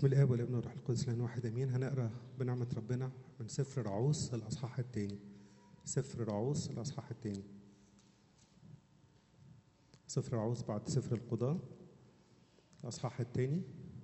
بسم الاب والابن والروح القدس لان واحد امين هنقرا بنعمه ربنا من سفر رعوس الاصحاح الثاني سفر رعوس الاصحاح الثاني سفر رعوس بعد سفر القضاء الاصحاح الثاني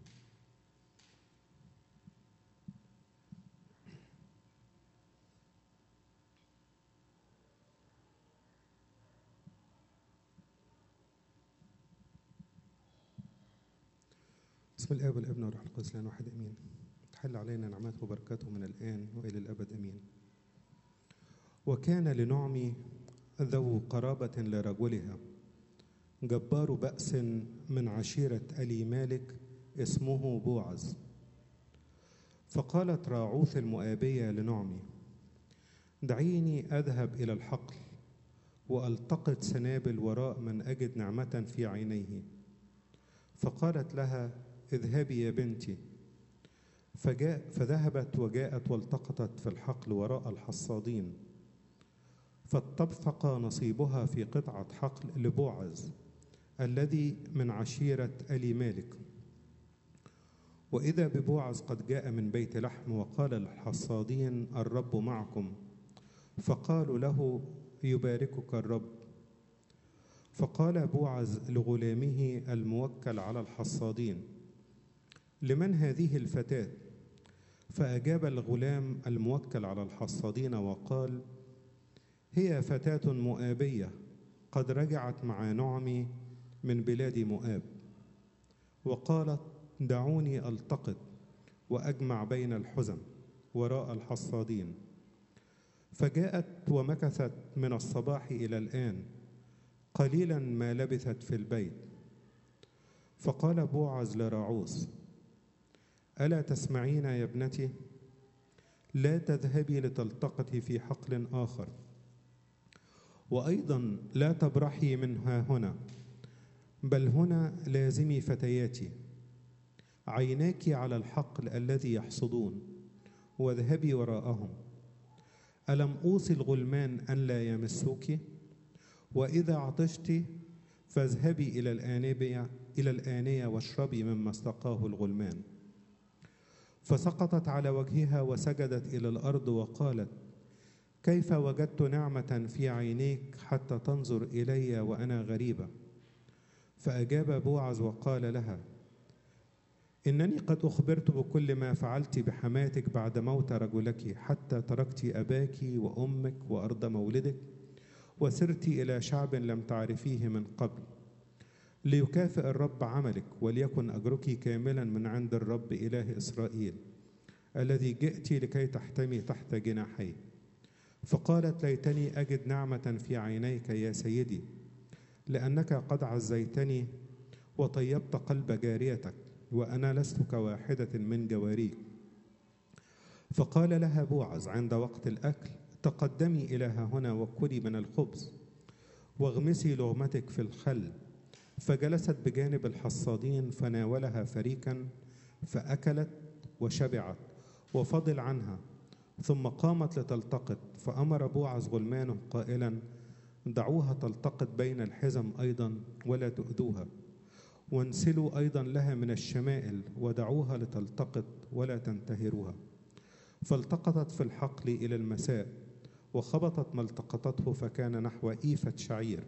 بسم الاب والابن والروح القدس لان واحد امين تحل علينا نعمته وبركاته من الان والى الابد امين وكان لنعمي ذو قرابه لرجلها جبار باس من عشيره الي مالك اسمه بوعز فقالت راعوث المؤابيه لنعمي دعيني اذهب الى الحقل والتقط سنابل وراء من اجد نعمه في عينيه فقالت لها اذهبي يا بنتي فجاء فذهبت وجاءت والتقطت في الحقل وراء الحصادين فاتفق نصيبها في قطعة حقل لبوعز الذي من عشيرة ألي مالك وإذا ببوعز قد جاء من بيت لحم وقال للحصادين الرب معكم فقالوا له يباركك الرب فقال بوعز لغلامه الموكل على الحصادين لمن هذه الفتاة فأجاب الغلام الموكل على الحصادين وقال هي فتاة مؤابية قد رجعت مع نعمي من بلاد مؤاب وقالت دعوني التقط واجمع بين الحزم وراء الحصادين فجاءت ومكثت من الصباح الى الان قليلا ما لبثت في البيت فقال بوعز لراعوس الا تسمعين يا ابنتي لا تذهبي لتلتقطي في حقل اخر وايضا لا تبرحي منها هنا بل هنا لازمي فتياتي عيناك على الحقل الذي يحصدون واذهبي وراءهم الم اوصي الغلمان ان لا يمسوك واذا عطشت فاذهبي الى الانبيه الى الانيه واشربي مما استقاه الغلمان فسقطت على وجهها وسجدت الى الارض وقالت كيف وجدت نعمه في عينيك حتى تنظر الي وانا غريبه فاجاب بوعز وقال لها انني قد اخبرت بكل ما فعلت بحماتك بعد موت رجلك حتى تركت اباك وامك وارض مولدك وسرت الى شعب لم تعرفيه من قبل ليكافئ الرب عملك وليكن اجرك كاملا من عند الرب اله اسرائيل الذي جئت لكي تحتمي تحت جناحيه فقالت ليتني اجد نعمه في عينيك يا سيدي لانك قد عزيتني وطيبت قلب جاريتك وانا لست كواحده من جواريك فقال لها بوعز عند وقت الاكل تقدمي الى هنا وكلي من الخبز واغمسي لغمتك في الخل فجلست بجانب الحصادين فناولها فريكا فاكلت وشبعت وفضل عنها ثم قامت لتلتقط فامر بوعز غلمانه قائلا دعوها تلتقط بين الحزم ايضا ولا تؤذوها وانسلوا ايضا لها من الشمائل ودعوها لتلتقط ولا تنتهروها فالتقطت في الحقل الى المساء وخبطت ما التقطته فكان نحو ايفه شعير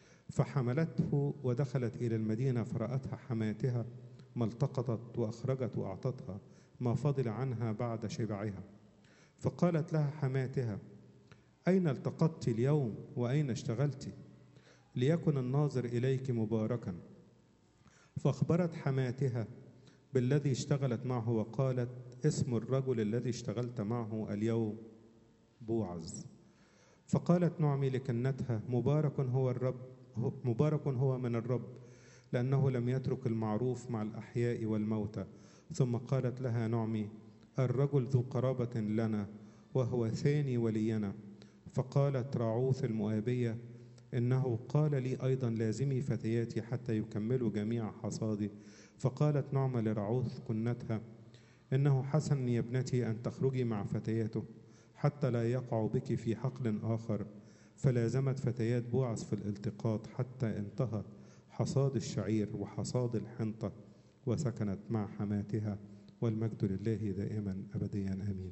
فحملته ودخلت الى المدينه فراتها حماتها ما التقطت واخرجت واعطتها ما فضل عنها بعد شبعها فقالت لها حماتها اين التقطت اليوم واين اشتغلت ليكن الناظر اليك مباركا فاخبرت حماتها بالذي اشتغلت معه وقالت اسم الرجل الذي اشتغلت معه اليوم بوعز فقالت نعمي لكنتها مبارك هو الرب مبارك هو من الرب لأنه لم يترك المعروف مع الأحياء والموتى ثم قالت لها نعمي الرجل ذو قرابة لنا وهو ثاني ولينا فقالت راعوث المؤابية إنه قال لي أيضا لازمي فتياتي حتى يكملوا جميع حصادي فقالت نعمة لرعوث كنتها إنه حسن يا ابنتي أن تخرجي مع فتياته حتى لا يقع بك في حقل آخر فلازمت فتيات بوعز في الالتقاط حتى انتهى حصاد الشعير وحصاد الحنطة وسكنت مع حماتها والمجد لله دائما أبديا آمين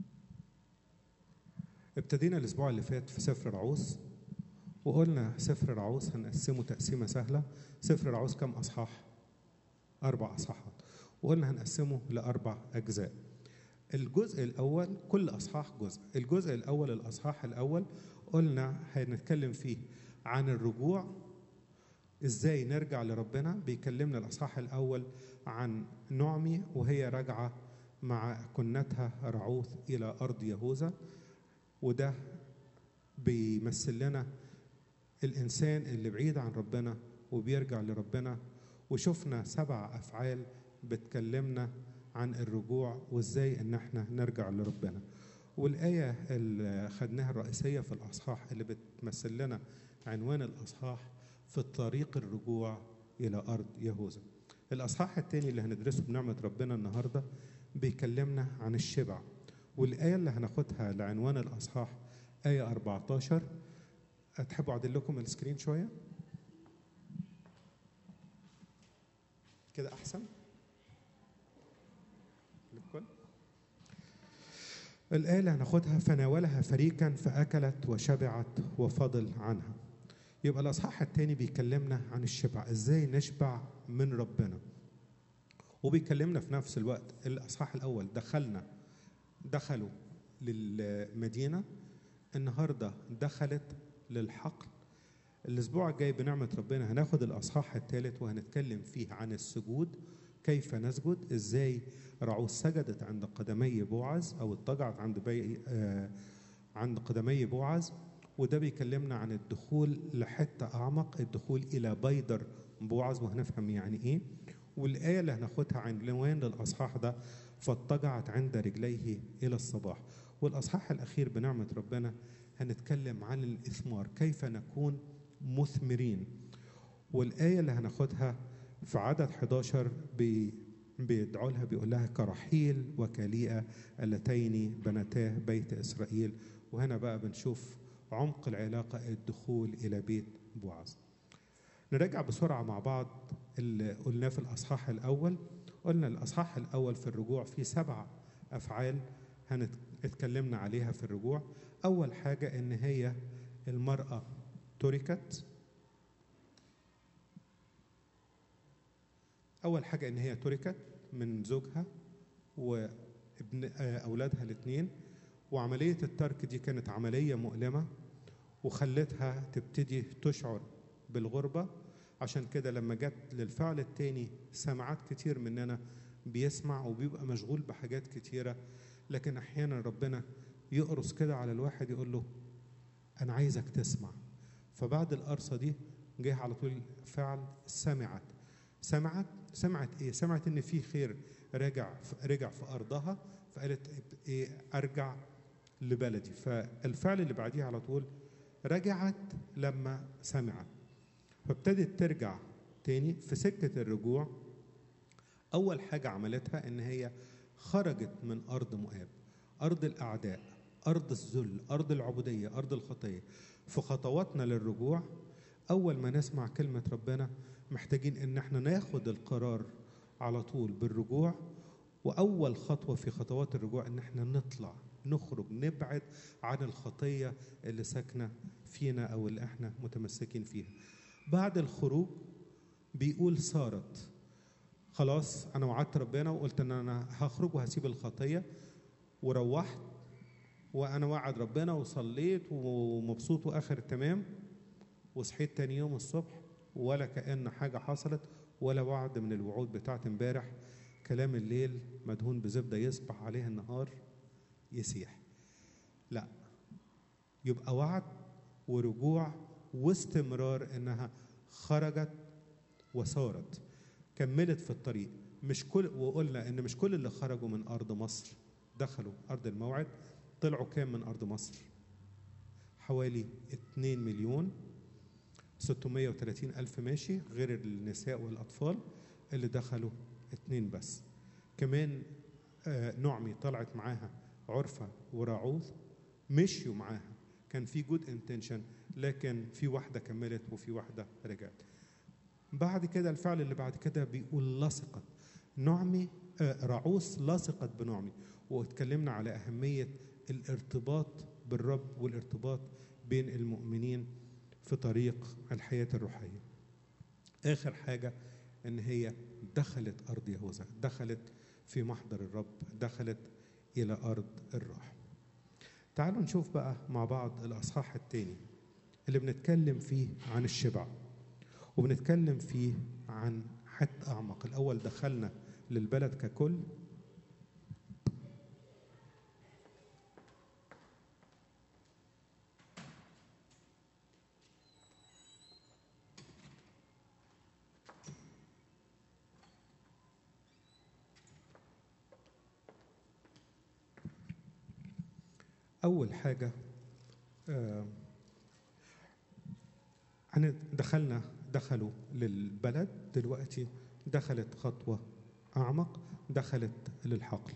ابتدينا الأسبوع اللي فات في سفر العوص وقلنا سفر العوص هنقسمه تقسيمة سهلة سفر العوص كم أصحاح؟ أربع أصحاحات وقلنا هنقسمه لأربع أجزاء الجزء الأول كل أصحاح جزء الجزء الأول الأصحاح الأول قلنا هنتكلم فيه عن الرجوع ازاي نرجع لربنا بيكلمنا الاصحاح الاول عن نعمي وهي راجعه مع كنتها رعوث الى ارض يهوذا وده بيمثل لنا الانسان اللي بعيد عن ربنا وبيرجع لربنا وشفنا سبع افعال بتكلمنا عن الرجوع وازاي ان احنا نرجع لربنا والايه اللي خدناها الرئيسيه في الاصحاح اللي بتمثل لنا عنوان الاصحاح في الطريق الرجوع إلى أرض يهوذا الأصحاح الثاني اللي هندرسه بنعمة ربنا النهاردة بيكلمنا عن الشبع والآية اللي هناخدها لعنوان الأصحاح آية 14 تحبوا أعدل لكم السكرين شوية كده أحسن للكل الآية اللي هناخدها فناولها فريقا فأكلت وشبعت وفضل عنها يبقى الاصحاح الثاني بيكلمنا عن الشبع ازاي نشبع من ربنا وبيكلمنا في نفس الوقت الاصحاح الاول دخلنا دخلوا للمدينه النهارده دخلت للحقل الاسبوع الجاي بنعمه ربنا هناخد الاصحاح الثالث وهنتكلم فيه عن السجود كيف نسجد ازاي رعوز سجدت عند قدمي بوعز او اضطجعت عند بي آه عند قدمي بوعز وده بيكلمنا عن الدخول لحتة أعمق الدخول إلى بيدر بوعز وهنفهم يعني إيه والآية اللي هناخدها عنوان للأصحاح ده فاضطجعت عند رجليه إلى الصباح والأصحاح الأخير بنعمة ربنا هنتكلم عن الإثمار كيف نكون مثمرين والآية اللي هناخدها في عدد 11 بي بيدعو لها بيقول لها كرحيل وكليئة اللتين بنتا بيت إسرائيل وهنا بقى بنشوف عمق العلاقة الدخول إلى بيت بوعز نراجع بسرعة مع بعض اللي قلناه في الأصحاح الأول قلنا الأصحاح الأول في الرجوع فيه سبع أفعال هنتكلمنا عليها في الرجوع أول حاجة إن هي المرأة تركت أول حاجة إن هي تركت من زوجها وابن أولادها الاثنين وعملية الترك دي كانت عملية مؤلمة وخلتها تبتدي تشعر بالغربة عشان كده لما جت للفعل التاني سمعات كتير مننا بيسمع وبيبقى مشغول بحاجات كتيرة لكن أحيانا ربنا يقرص كده على الواحد يقول له أنا عايزك تسمع فبعد القرصة دي جه على طول فعل سمعت سمعت سمعت ايه؟ سمعت ان في خير رجع رجع في ارضها فقالت ايه ارجع لبلدي فالفعل اللي بعديه على طول رجعت لما سمعت فابتدت ترجع تاني في سكة الرجوع أول حاجة عملتها إن هي خرجت من أرض مؤاب أرض الأعداء أرض الذل أرض العبودية أرض الخطية في خطواتنا للرجوع أول ما نسمع كلمة ربنا محتاجين إن احنا ناخد القرار على طول بالرجوع وأول خطوة في خطوات الرجوع إن احنا نطلع نخرج نبعد عن الخطية اللي ساكنة فينا أو اللي احنا متمسكين فيها بعد الخروج بيقول صارت خلاص أنا وعدت ربنا وقلت إن أنا هخرج وهسيب الخطية وروحت وأنا وعد ربنا وصليت ومبسوط وآخر تمام وصحيت تاني يوم الصبح ولا كأن حاجة حصلت ولا وعد من الوعود بتاعت امبارح كلام الليل مدهون بزبدة يصبح عليه النهار يسيح لا يبقى وعد ورجوع واستمرار انها خرجت وصارت كملت في الطريق مش كل وقلنا ان مش كل اللي خرجوا من ارض مصر دخلوا ارض الموعد طلعوا كام من ارض مصر حوالي 2 مليون 630 ألف ماشي غير النساء والأطفال اللي دخلوا اتنين بس كمان آه نعمي طلعت معاها عرفة وراعوث مشيوا معاها كان في جود انتنشن لكن في واحدة كملت وفي واحدة رجعت بعد كده الفعل اللي بعد كده بيقول لصقت نعمي آه، رعوس لاصقت بنعمي واتكلمنا على أهمية الارتباط بالرب والارتباط بين المؤمنين في طريق الحياة الروحية آخر حاجة إن هي دخلت أرض يهوذا دخلت في محضر الرب دخلت إلى أرض الراحة تعالوا نشوف بقى مع بعض الأصحاح التاني اللي بنتكلم فيه عن الشبع وبنتكلم فيه عن حتى أعمق الأول دخلنا للبلد ككل أول حاجة آه، أنا دخلنا دخلوا للبلد دلوقتي دخلت خطوة أعمق دخلت للحقل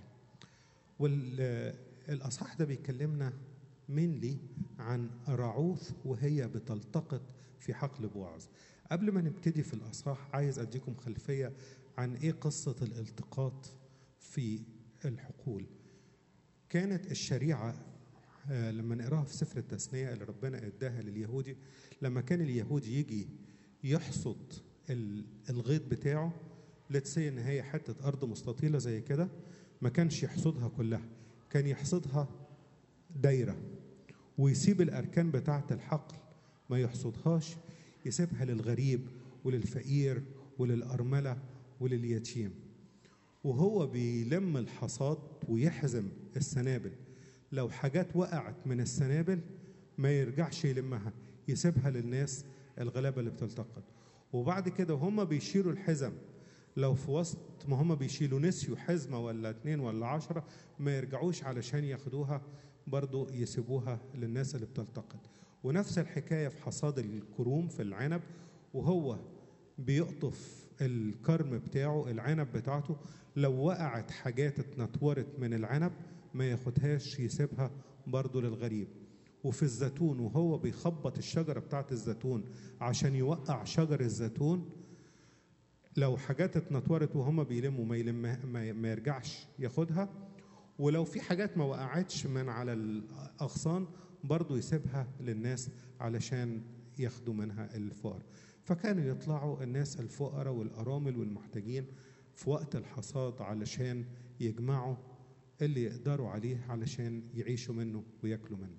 والأصحاح ده بيكلمنا مينلي عن رعوث وهي بتلتقط في حقل بوعز قبل ما نبتدي في الأصحاح عايز أديكم خلفية عن إيه قصة الالتقاط في الحقول كانت الشريعة آه، لما نقراها في سفر التثنية اللي ربنا اداها لليهودي لما كان اليهودي يجي يحصد ال- الغيط بتاعه لتسي ان هي حته ارض مستطيله زي كده ما كانش يحصدها كلها كان يحصدها دايره ويسيب الاركان بتاعه الحقل ما يحصدهاش يسيبها للغريب وللفقير وللارمله ولليتيم وهو بيلم الحصاد ويحزم السنابل لو حاجات وقعت من السنابل ما يرجعش يلمها يسيبها للناس الغلابة اللي بتلتقط وبعد كده وهم بيشيلوا الحزم لو في وسط ما هم بيشيلوا نسيوا حزمة ولا اتنين ولا عشرة ما يرجعوش علشان ياخدوها برضو يسيبوها للناس اللي بتلتقط ونفس الحكاية في حصاد الكروم في العنب وهو بيقطف الكرم بتاعه العنب بتاعته لو وقعت حاجات اتنطورت من العنب ما ياخدهاش يسيبها برضه للغريب وفي الزيتون وهو بيخبط الشجرة بتاعت الزيتون عشان يوقع شجر الزيتون لو حاجات اتنطورت وهم بيلموا ما, يلم ما ما يرجعش ياخدها ولو في حاجات ما وقعتش من على الأغصان برضه يسيبها للناس علشان ياخدوا منها الفقراء فكانوا يطلعوا الناس الفقراء والأرامل والمحتاجين في وقت الحصاد علشان يجمعوا اللي يقدروا عليه علشان يعيشوا منه وياكلوا منه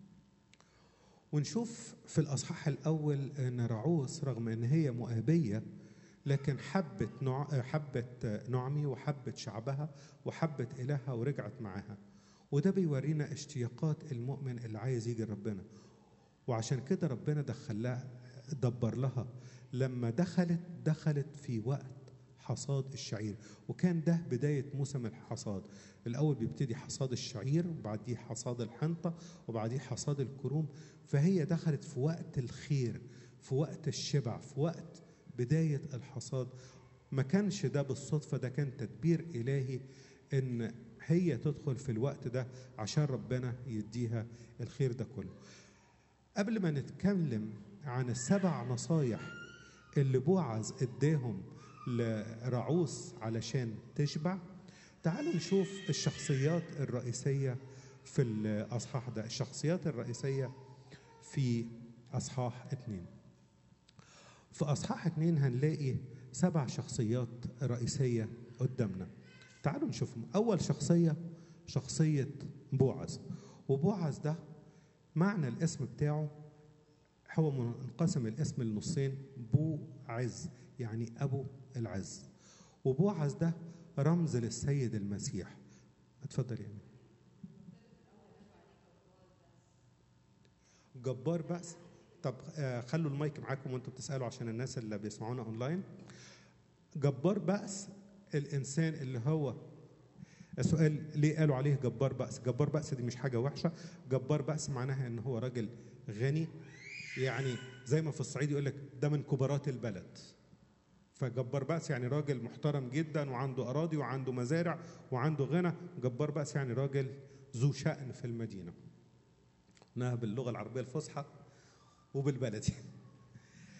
ونشوف في الأصحاح الأول أن رعوس رغم أن هي مؤابية لكن حبت نوع حبت نعمي وحبت شعبها وحبت إلهها ورجعت معاها وده بيورينا اشتياقات المؤمن اللي عايز يجي ربنا وعشان كده ربنا دخل لها دبر لها لما دخلت دخلت في وقت حصاد الشعير وكان ده بداية موسم الحصاد الأول بيبتدي حصاد الشعير وبعديه حصاد الحنطة وبعديه حصاد الكروم فهي دخلت في وقت الخير في وقت الشبع في وقت بداية الحصاد ما كانش ده بالصدفة ده كان تدبير إلهي إن هي تدخل في الوقت ده عشان ربنا يديها الخير ده كله قبل ما نتكلم عن السبع نصايح اللي بوعز اداهم لرعوس علشان تشبع تعالوا نشوف الشخصيات الرئيسية في الأصحاح ده الشخصيات الرئيسية في أصحاح اتنين في أصحاح اتنين هنلاقي سبع شخصيات رئيسية قدامنا تعالوا نشوفهم أول شخصية شخصية بوعز وبوعز ده معنى الاسم بتاعه هو منقسم الاسم لنصين بو عز يعني أبو العز وبوعز ده رمز للسيد المسيح اتفضل يا أمين جبار بأس طب آه خلوا المايك معاكم وانتوا بتسألوا عشان الناس اللي بيسمعونا اونلاين جبار بأس الإنسان اللي هو السؤال ليه قالوا عليه جبار بأس جبار بأس دي مش حاجة وحشة جبار بأس معناها ان هو راجل غني يعني زي ما في الصعيد يقول لك ده من كبارات البلد فجبار بأس يعني راجل محترم جدا وعنده أراضي وعنده مزارع وعنده غنى جبار بأس يعني راجل ذو شأن في المدينة قلناها باللغة العربية الفصحى وبالبلدي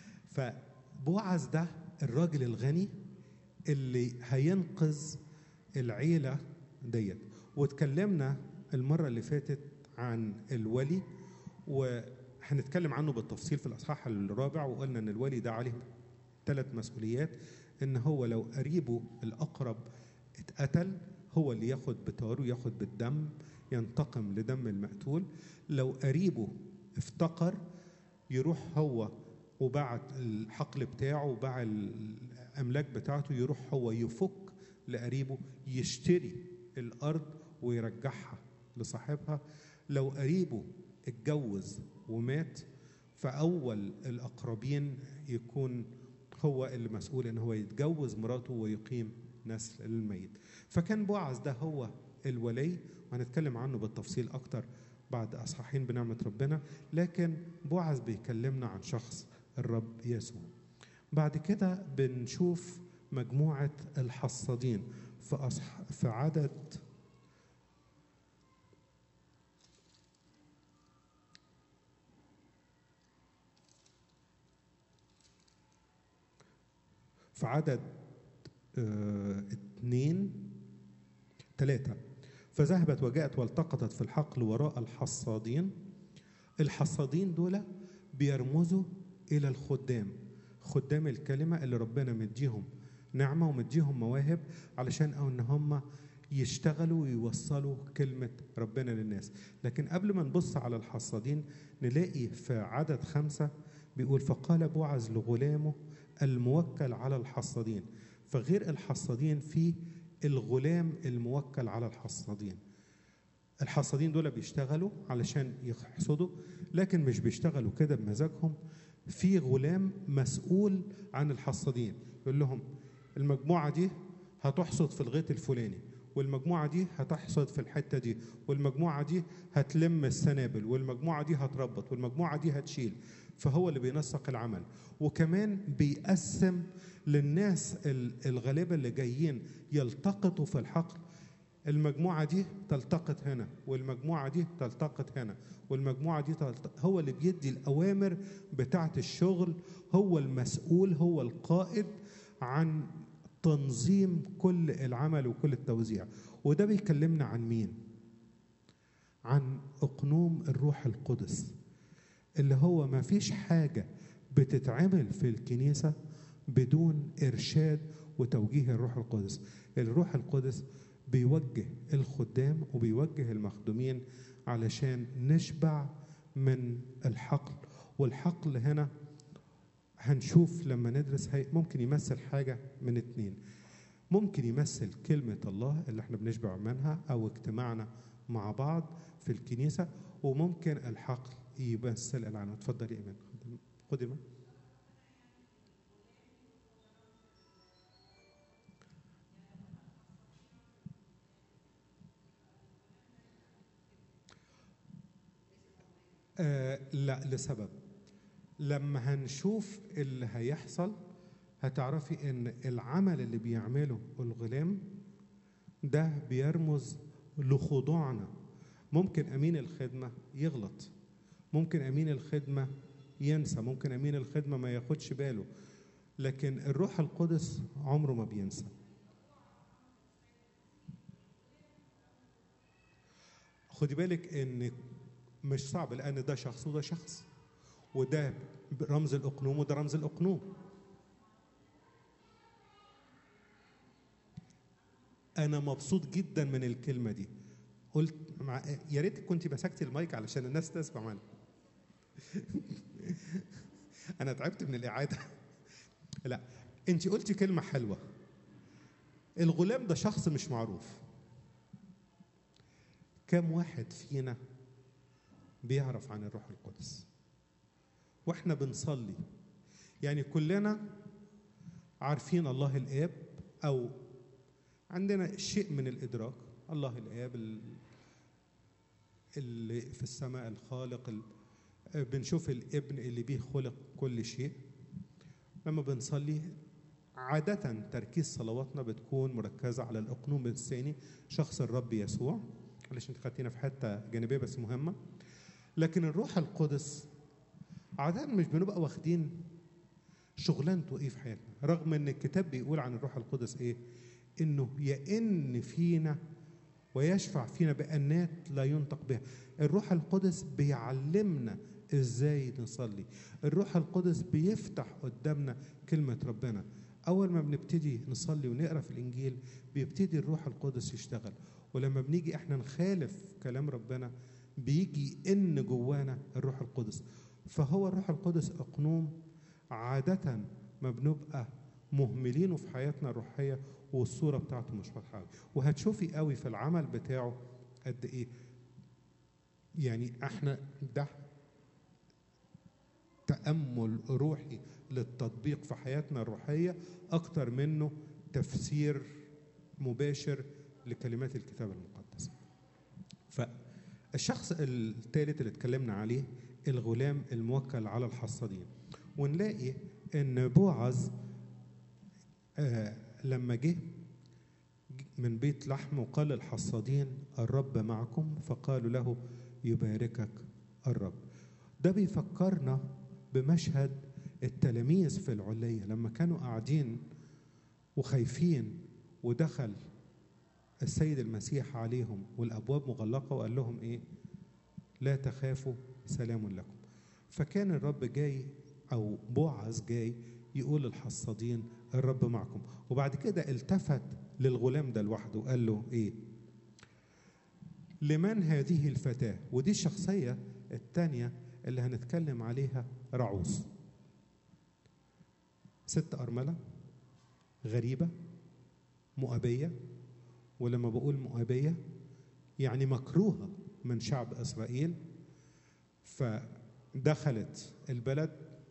فبوعز ده الراجل الغني اللي هينقذ العيله ديت واتكلمنا المره اللي فاتت عن الولي وهنتكلم عنه بالتفصيل في الاصحاح الرابع وقلنا ان الولي ده عليه ثلاث مسؤوليات ان هو لو قريبه الاقرب اتقتل هو اللي ياخد بتاره ياخد بالدم ينتقم لدم المقتول لو قريبه افتقر يروح هو وباع الحقل بتاعه وباع الاملاك بتاعته يروح هو يفك لقريبه يشتري الارض ويرجعها لصاحبها لو قريبه اتجوز ومات فاول الاقربين يكون هو اللي مسؤول ان هو يتجوز مراته ويقيم نسل الميت فكان بوعز ده هو الولي وهنتكلم عنه بالتفصيل اكتر بعد اصحاحين بنعمه ربنا لكن بوعز بيكلمنا عن شخص الرب يسوع بعد كده بنشوف مجموعه الحصادين في أصح... في عدد في عدد اه اثنين ثلاثة فذهبت وجاءت والتقطت في الحقل وراء الحصادين الحصادين دول بيرمزوا إلى الخدام خدام الكلمة اللي ربنا مديهم نعمة ومديهم مواهب علشان أو إن هم يشتغلوا ويوصلوا كلمة ربنا للناس لكن قبل ما نبص على الحصادين نلاقي في عدد خمسة بيقول فقال بوعز لغلامه الموكل على الحصادين فغير الحصادين في الغلام الموكل على الحصادين الحصادين دول بيشتغلوا علشان يحصدوا لكن مش بيشتغلوا كده بمزاجهم في غلام مسؤول عن الحصادين يقول لهم المجموعة دي هتحصد في الغيط الفلاني والمجموعة دي هتحصد في الحتة دي والمجموعة دي هتلم السنابل والمجموعة دي هتربط والمجموعة دي هتشيل فهو اللي بينسق العمل وكمان بيقسم للناس الغالبة اللي جايين يلتقطوا في الحقل المجموعة دي تلتقط هنا والمجموعة دي تلتقط هنا والمجموعة دي تلتقط هو اللي بيدي الأوامر بتاعة الشغل هو المسؤول هو القائد عن تنظيم كل العمل وكل التوزيع وده بيكلمنا عن مين عن اقنوم الروح القدس اللي هو ما فيش حاجه بتتعمل في الكنيسه بدون ارشاد وتوجيه الروح القدس الروح القدس بيوجه الخدام وبيوجه المخدومين علشان نشبع من الحقل والحقل هنا هنشوف لما ندرس هي ممكن يمثل حاجة من اتنين ممكن يمثل كلمة الله اللي احنا بنشبع منها أو اجتماعنا مع بعض في الكنيسة وممكن الحقل يمثل العنى اتفضل يا إيمان خد إيمان آه لا لسبب لما هنشوف اللي هيحصل هتعرفي ان العمل اللي بيعمله الغلام ده بيرمز لخضوعنا ممكن امين الخدمه يغلط ممكن امين الخدمه ينسى ممكن امين الخدمه ما ياخدش باله لكن الروح القدس عمره ما بينسى خدي بالك ان مش صعب لان ده شخص وده شخص وده رمز الاقنوم وده رمز الاقنوم انا مبسوط جدا من الكلمه دي قلت مع يا ريت كنت مسكتي المايك علشان الناس تسمع معانا انا تعبت من الاعاده لا انت قلتي كلمه حلوه الغلام ده شخص مش معروف كم واحد فينا بيعرف عن الروح القدس واحنا بنصلي يعني كلنا عارفين الله الاب او عندنا شيء من الادراك الله الاب اللي في السماء الخالق بنشوف الابن اللي بيه خلق كل شيء لما بنصلي عادة تركيز صلواتنا بتكون مركزة على الأقنوم الثاني شخص الرب يسوع معلش انت خدتينا في حتة جانبية بس مهمة لكن الروح القدس عادة مش بنبقى واخدين شغلانته ايه في حياتنا رغم ان الكتاب بيقول عن الروح القدس ايه انه يئن فينا ويشفع فينا بأنات لا ينطق بها الروح القدس بيعلمنا ازاي نصلي الروح القدس بيفتح قدامنا كلمة ربنا أول ما بنبتدي نصلي ونقرأ في الإنجيل بيبتدي الروح القدس يشتغل ولما بنيجي احنا نخالف كلام ربنا بيجي إن جوانا الروح القدس فهو الروح القدس أقنوم عادة ما بنبقى مهملينه في حياتنا الروحية والصورة بتاعته مش واضحة قوي وهتشوفي قوي في العمل بتاعه قد إيه يعني احنا ده تأمل روحي للتطبيق في حياتنا الروحية أكتر منه تفسير مباشر لكلمات الكتاب المقدس فالشخص الثالث اللي اتكلمنا عليه الغلام الموكل على الحصادين ونلاقي ان بوعز آه لما جه من بيت لحم وقال للحصادين الرب معكم فقالوا له يباركك الرب ده بيفكرنا بمشهد التلاميذ في العلية لما كانوا قاعدين وخايفين ودخل السيد المسيح عليهم والأبواب مغلقة وقال لهم إيه لا تخافوا سلام لكم فكان الرب جاي أو بوعز جاي يقول للحصادين الرب معكم وبعد كده التفت للغلام ده لوحده وقال له إيه لمن هذه الفتاة ودي الشخصية الثانية اللي هنتكلم عليها رعوز ست أرملة غريبة مؤبية ولما بقول مؤبية يعني مكروهة من شعب إسرائيل فدخلت البلد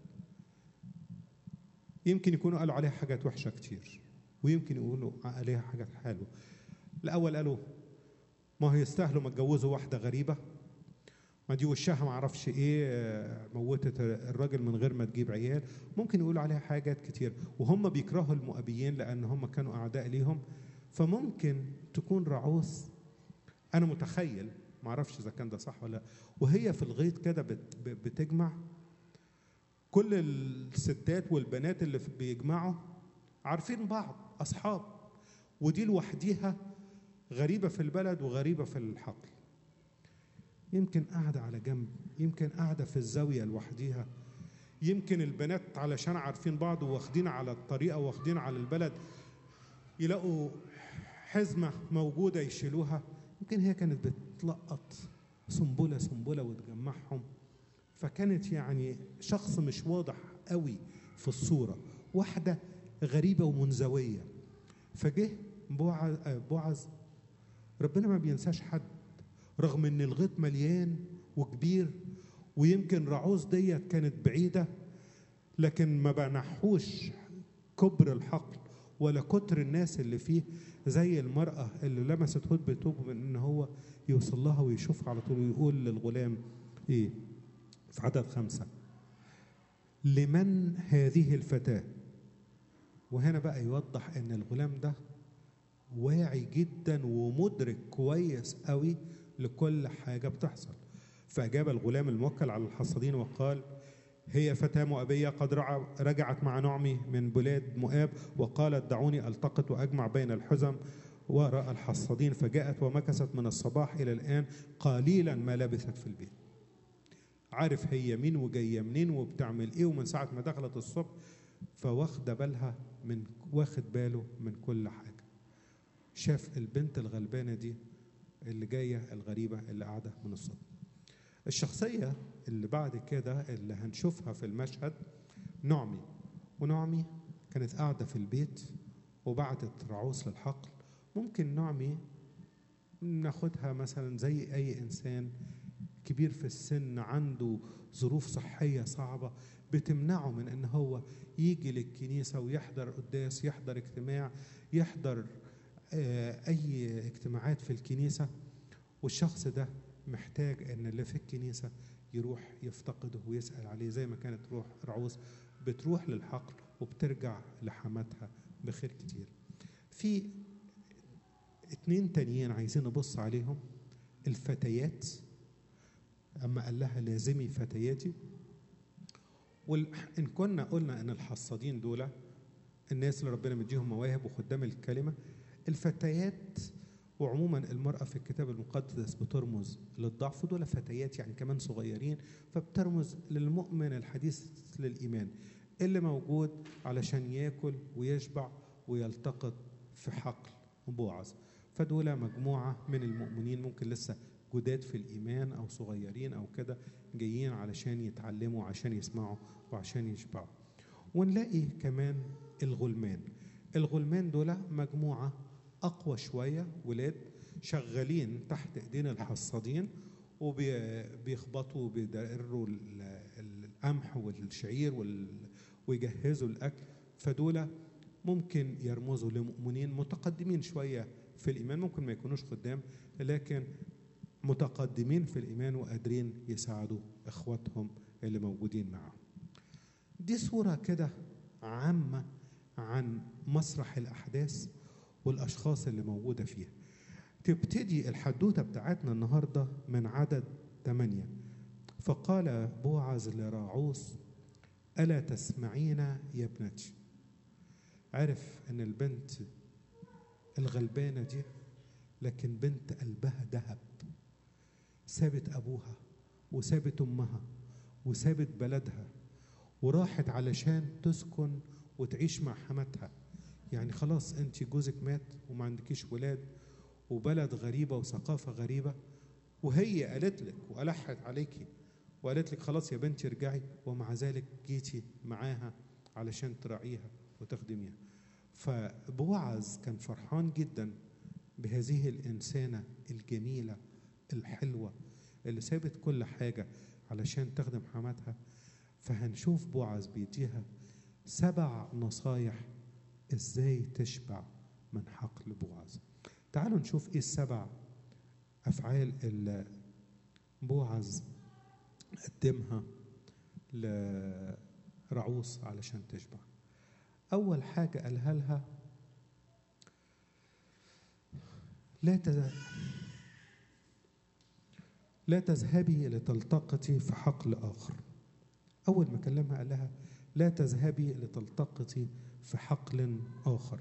يمكن يكونوا قالوا عليها حاجات وحشة كتير ويمكن يقولوا عليها حاجات حلوة الأول قالوا ما هو يستاهلوا ما اتجوزوا واحدة غريبة ما دي وشها ما اعرفش ايه موتت الراجل من غير ما تجيب عيال ممكن يقولوا عليها حاجات كتير وهم بيكرهوا المؤبيين لان هم كانوا اعداء ليهم فممكن تكون رعوس انا متخيل ما اعرفش اذا كان ده صح ولا وهي في الغيط كده بتجمع كل الستات والبنات اللي بيجمعوا عارفين بعض اصحاب ودي لوحديها غريبه في البلد وغريبه في الحقل يمكن قاعدة على جنب يمكن قاعدة في الزاوية لوحديها يمكن البنات علشان عارفين بعض واخدين على الطريقة واخدين على البلد يلاقوا حزمة موجودة يشيلوها يمكن هي كانت بتلقط سنبلة سنبلة وتجمعهم فكانت يعني شخص مش واضح قوي في الصورة واحدة غريبة ومنزوية فجه بوعز, بوعز ربنا ما بينساش حد رغم ان الغيط مليان وكبير ويمكن رعوز ديت كانت بعيده لكن ما بنحوش كبر الحقل ولا كتر الناس اللي فيه زي المرأة اللي لمست هود بتوب من ان هو يوصل لها ويشوفها على طول ويقول للغلام ايه في عدد خمسة لمن هذه الفتاة وهنا بقى يوضح ان الغلام ده واعي جدا ومدرك كويس قوي لكل حاجة بتحصل فأجاب الغلام الموكل على الحصادين وقال هي فتاة مؤبية قد رجعت مع نعمي من بلاد مؤاب وقالت دعوني ألتقط وأجمع بين الحزم وراء الحصادين فجاءت ومكثت من الصباح إلى الآن قليلا ما لبثت في البيت عارف هي مين وجاية منين وبتعمل إيه ومن ساعة ما دخلت الصبح فواخدة بالها من واخد باله من كل حاجة شاف البنت الغلبانة دي اللي جاية الغريبة اللي قاعدة من الصبح الشخصية اللي بعد كده اللي هنشوفها في المشهد نعمي ونعمي كانت قاعدة في البيت وبعتت رعوس للحقل ممكن نعمي ناخدها مثلا زي أي إنسان كبير في السن عنده ظروف صحية صعبة بتمنعه من ان هو يجي للكنيسة ويحضر قداس يحضر اجتماع يحضر اي اجتماعات في الكنيسه والشخص ده محتاج ان اللي في الكنيسه يروح يفتقده ويسال عليه زي ما كانت روح رعوز بتروح للحقل وبترجع لحماتها بخير كتير في اتنين تانيين عايزين نبص عليهم الفتيات اما قال لها لازمي فتياتي وان كنا قلنا ان الحصادين دول الناس اللي ربنا مديهم مواهب وخدام الكلمه الفتيات وعموما المرأة في الكتاب المقدس بترمز للضعف دول فتيات يعني كمان صغيرين فبترمز للمؤمن الحديث للإيمان اللي موجود علشان ياكل ويشبع ويلتقط في حقل بوعز فدول مجموعة من المؤمنين ممكن لسه جداد في الإيمان أو صغيرين أو كده جايين علشان يتعلموا عشان يسمعوا وعشان يشبعوا ونلاقي كمان الغلمان الغلمان دول مجموعة أقوى شوية ولاد شغالين تحت إيدين الحصادين وبيخبطوا وبيدرروا القمح والشعير ويجهزوا الأكل فدول ممكن يرمزوا لمؤمنين متقدمين شوية في الإيمان ممكن ما يكونوش خدام لكن متقدمين في الإيمان وقادرين يساعدوا إخواتهم اللي موجودين معهم دي صورة كده عامة عن مسرح الأحداث والأشخاص اللي موجودة فيها تبتدي الحدوتة بتاعتنا النهاردة من عدد ثمانية فقال بوعز لراعوس ألا تسمعين يا ابنتي عرف أن البنت الغلبانة دي لكن بنت قلبها ذهب سابت أبوها وسابت أمها وسابت بلدها وراحت علشان تسكن وتعيش مع حماتها يعني خلاص انت جوزك مات وما عندكيش ولاد وبلد غريبة وثقافة غريبة وهي قالت لك وألحت عليكي وقالت لك خلاص يا بنتي ارجعي ومع ذلك جيتي معاها علشان تراعيها وتخدميها فبوعز كان فرحان جدا بهذه الإنسانة الجميلة الحلوة اللي سابت كل حاجة علشان تخدم حماتها فهنشوف بوعز بيديها سبع نصايح ازاي تشبع من حقل بوعز تعالوا نشوف ايه السبع افعال اللي بوعز قدمها لرعوس علشان تشبع اول حاجه قالها لها لا تز... لا تذهبي لتلتقطي في حقل اخر اول ما كلمها قال لها لا تذهبي لتلتقطي في حقل آخر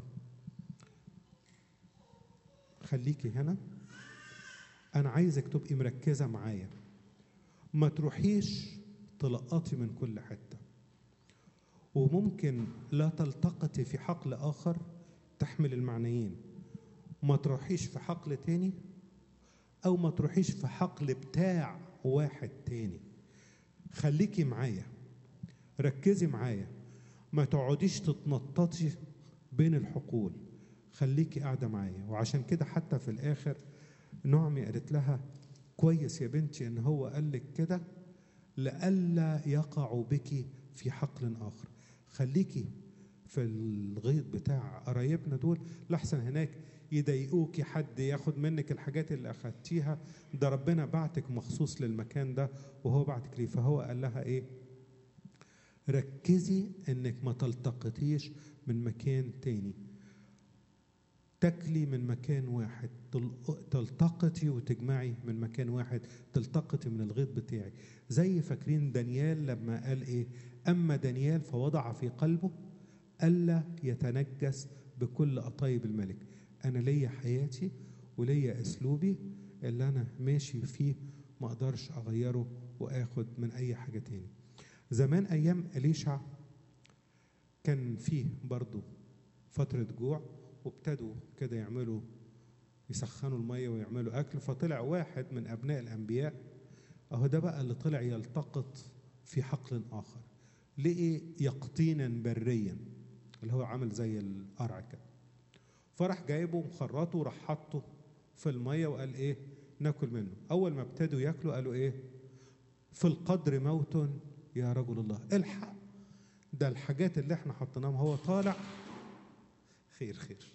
خليكي هنا أنا عايزك تبقي مركزة معايا ما تروحيش تلقطي من كل حتة وممكن لا تلتقطي في حقل آخر تحمل المعنيين ما تروحيش في حقل تاني أو ما تروحيش في حقل بتاع واحد تاني خليكي معايا ركزي معايا ما تقعديش تتنططي بين الحقول خليكي قاعده معايا وعشان كده حتى في الاخر نعمي قالت لها كويس يا بنتي ان هو قال لك كده لئلا يقع بك في حقل اخر خليكي في الغيط بتاع قرايبنا دول لحسن هناك يضايقوكي حد ياخد منك الحاجات اللي اخدتيها ده ربنا بعتك مخصوص للمكان ده وهو بعتك ليه فهو قال لها ايه ركزي انك ما تلتقطيش من مكان تاني تاكلي من مكان واحد تلتقطي وتجمعي من مكان واحد تلتقطي من الغيط بتاعي زي فاكرين دانيال لما قال ايه اما دانيال فوضع في قلبه الا يتنجس بكل قطايب الملك انا ليا حياتي وليا اسلوبي اللي انا ماشي فيه ما اقدرش اغيره واخد من اي حاجه تاني زمان ايام اليشع كان فيه برضو فتره جوع وابتدوا كده يعملوا يسخنوا الميه ويعملوا اكل فطلع واحد من ابناء الانبياء اهو ده بقى اللي طلع يلتقط في حقل اخر لقي يقطينا بريا اللي هو عامل زي القرع كده فراح جايبه مخرطه وراح حاطه في الميه وقال ايه ناكل منه اول ما ابتدوا ياكلوا قالوا ايه في القدر موت يا رجل الله الحق ده الحاجات اللي احنا حطيناها هو طالع خير خير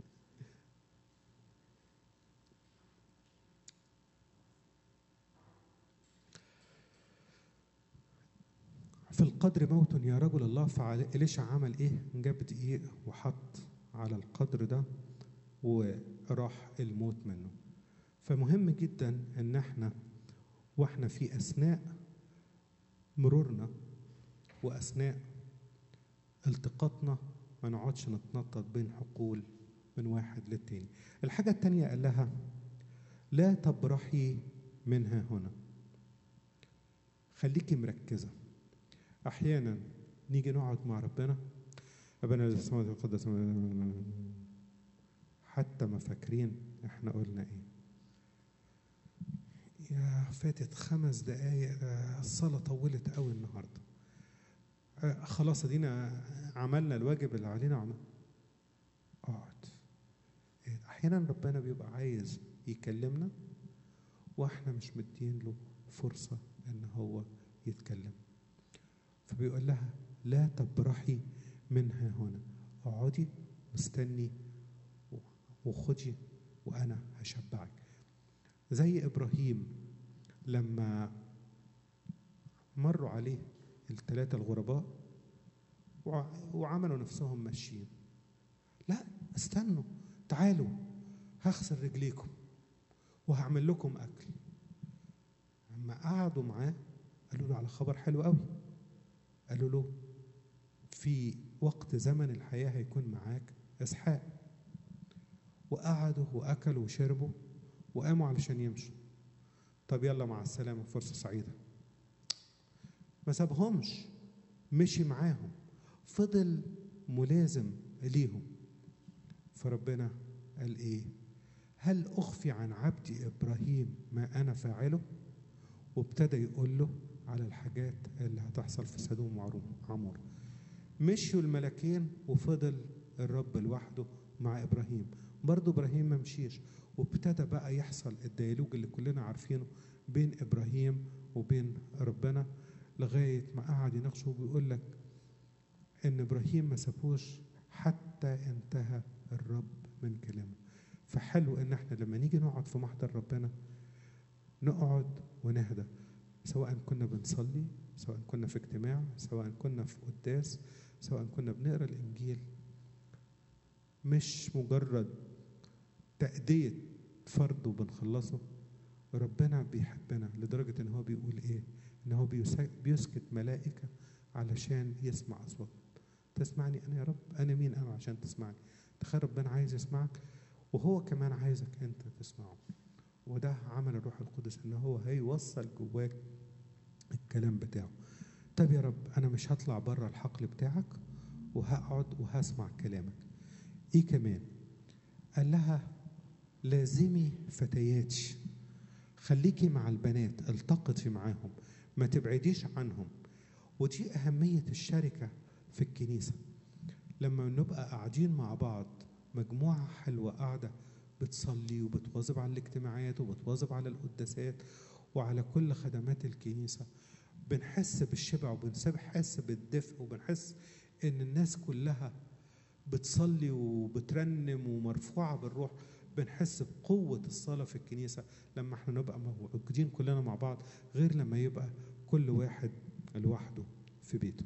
في القدر موت يا رجل الله فإليشع عمل ايه جاب دقيق وحط على القدر ده وراح الموت منه فمهم جدا ان احنا واحنا في اثناء مرورنا واثناء التقاطنا ما نقعدش نتنطط بين حقول من واحد للتاني الحاجة التانية قال لها لا تبرحي منها هنا خليكي مركزة أحيانا نيجي نقعد مع ربنا أبانا الذي في السماوات يقدس حتى ما فاكرين احنا قلنا ايه يا فاتت خمس دقايق ده الصلاة طولت قوي النهاردة آه، خلاص ادينا عملنا الواجب اللي علينا وعمل اقعد احيانا ربنا بيبقى عايز يكلمنا واحنا مش مدين له فرصة ان هو يتكلم فبيقول لها لا تبرحي منها هنا اقعدي مستني وخدي وانا هشبعك زي ابراهيم لما مروا عليه الثلاثه الغرباء وع- وعملوا نفسهم ماشيين لا استنوا تعالوا هغسل رجليكم وهعمل لكم اكل لما قعدوا معاه قالوا له على خبر حلو قوي قالوا له في وقت زمن الحياه هيكون معاك اسحاق وقعدوا واكلوا وشربوا وقاموا علشان يمشوا طب يلا مع السلامه فرصه سعيده ما سابهمش مشي معاهم فضل ملازم ليهم فربنا قال ايه هل اخفي عن عبدي ابراهيم ما انا فاعله وابتدى يقول له على الحاجات اللي هتحصل في سدوم وعمور مشوا الملكين وفضل الرب لوحده مع ابراهيم برضه ابراهيم ما مشيش وابتدى بقى يحصل الديالوج اللي كلنا عارفينه بين ابراهيم وبين ربنا لغايه ما قعد يناقشه وبيقول لك ان ابراهيم ما سابوش حتى انتهى الرب من كلامه فحلو ان احنا لما نيجي نقعد في محضر ربنا نقعد ونهدى سواء كنا بنصلي سواء كنا في اجتماع سواء كنا في قداس سواء كنا بنقرا الانجيل مش مجرد تأدية فرض وبنخلصه ربنا بيحبنا لدرجة ان هو بيقول ايه ان هو بيسا- بيسكت ملائكة علشان يسمع اصوات تسمعني انا يا رب انا مين انا عشان تسمعني تخيل ربنا عايز يسمعك وهو كمان عايزك انت تسمعه وده عمل الروح القدس ان هو هيوصل جواك الكلام بتاعه طب يا رب انا مش هطلع بره الحقل بتاعك وهقعد وهسمع كلامك ايه كمان قال لها لازمي فتياتي خليكي مع البنات التقطي معاهم ما تبعديش عنهم ودي أهمية الشركة في الكنيسة لما نبقى قاعدين مع بعض مجموعة حلوة قاعدة بتصلي وبتواظب على الاجتماعات وبتواظب على القداسات وعلى كل خدمات الكنيسة بنحس بالشبع وبنحس بالدفء وبنحس ان الناس كلها بتصلي وبترنم ومرفوعة بالروح بنحس بقوة الصلاة في الكنيسة لما احنا نبقى موجودين كلنا مع بعض غير لما يبقى كل واحد لوحده في بيته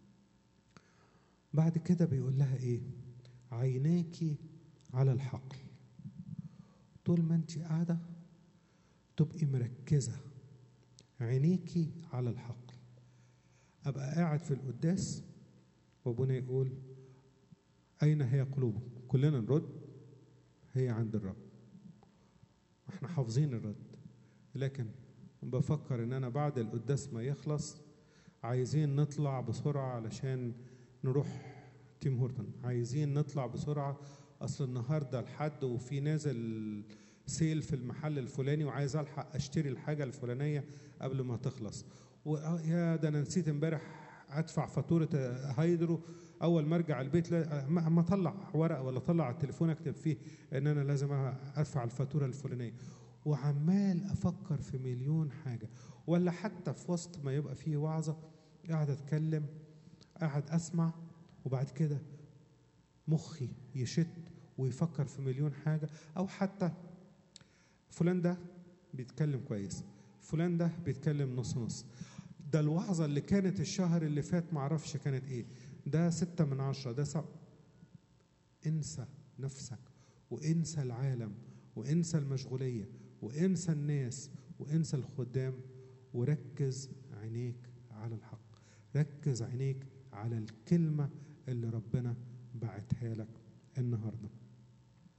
بعد كده بيقول لها ايه عيناكي على الحقل طول ما انت قاعدة تبقي مركزة عينيكي على الحقل ابقى قاعد في القداس وابونا يقول اين هي قلوبكم كلنا نرد هي عند الرب احنا حافظين الرد لكن بفكر ان انا بعد القداس ما يخلص عايزين نطلع بسرعة علشان نروح تيم هورتون عايزين نطلع بسرعة اصل النهاردة الحد وفي نازل سيل في المحل الفلاني وعايز الحق اشتري الحاجة الفلانية قبل ما تخلص ويا ده انا نسيت امبارح ادفع فاتورة هيدرو اول ما ارجع البيت لا ما اطلع ورقه ولا اطلع التليفون اكتب فيه ان انا لازم ادفع الفاتوره الفلانيه وعمال افكر في مليون حاجه ولا حتى في وسط ما يبقى فيه وعظه قاعد اتكلم قاعد اسمع وبعد كده مخي يشت ويفكر في مليون حاجه او حتى فلان ده بيتكلم كويس فلان ده بيتكلم نص نص ده الوعظه اللي كانت الشهر اللي فات معرفش كانت ايه ده ستة من عشرة ده سبعة انسى نفسك وانسى العالم وانسى المشغولية وانسى الناس وانسى الخدام وركز عينيك على الحق ركز عينيك على الكلمة اللي ربنا بعتها لك النهاردة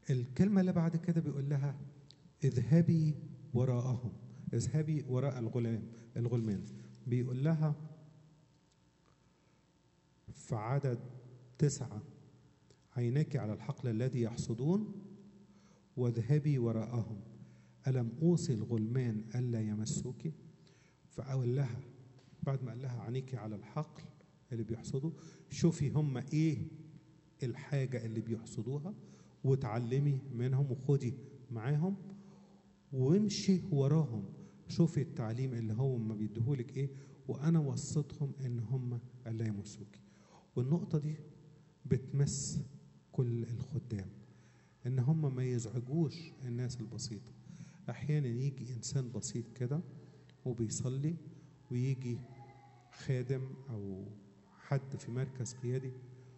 الكلمة اللي بعد كده بيقول لها اذهبي وراءهم اذهبي وراء الغلام الغلمان بيقول لها في عدد تسعة عيناك على الحقل الذي يحصدون واذهبي وراءهم ألم أوصي الغلمان ألا يمسوك فأقول لها بعد ما قال لها عينيكي على الحقل اللي بيحصدوا شوفي هم إيه الحاجة اللي بيحصدوها وتعلمي منهم وخدي معاهم وامشي وراهم شوفي التعليم اللي هم بيديهولك ايه وانا وصيتهم ان هم الا يمسوكي والنقطة دي بتمس كل الخدام ان هم ما يزعجوش الناس البسيطة احيانا يجي انسان بسيط كده وبيصلي ويجي خادم او حد في مركز قيادي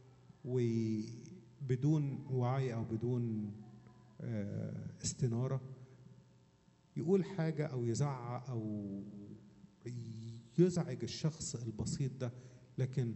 وبدون وعي او بدون استناره يقول حاجه او يزعق او يزعج الشخص البسيط ده لكن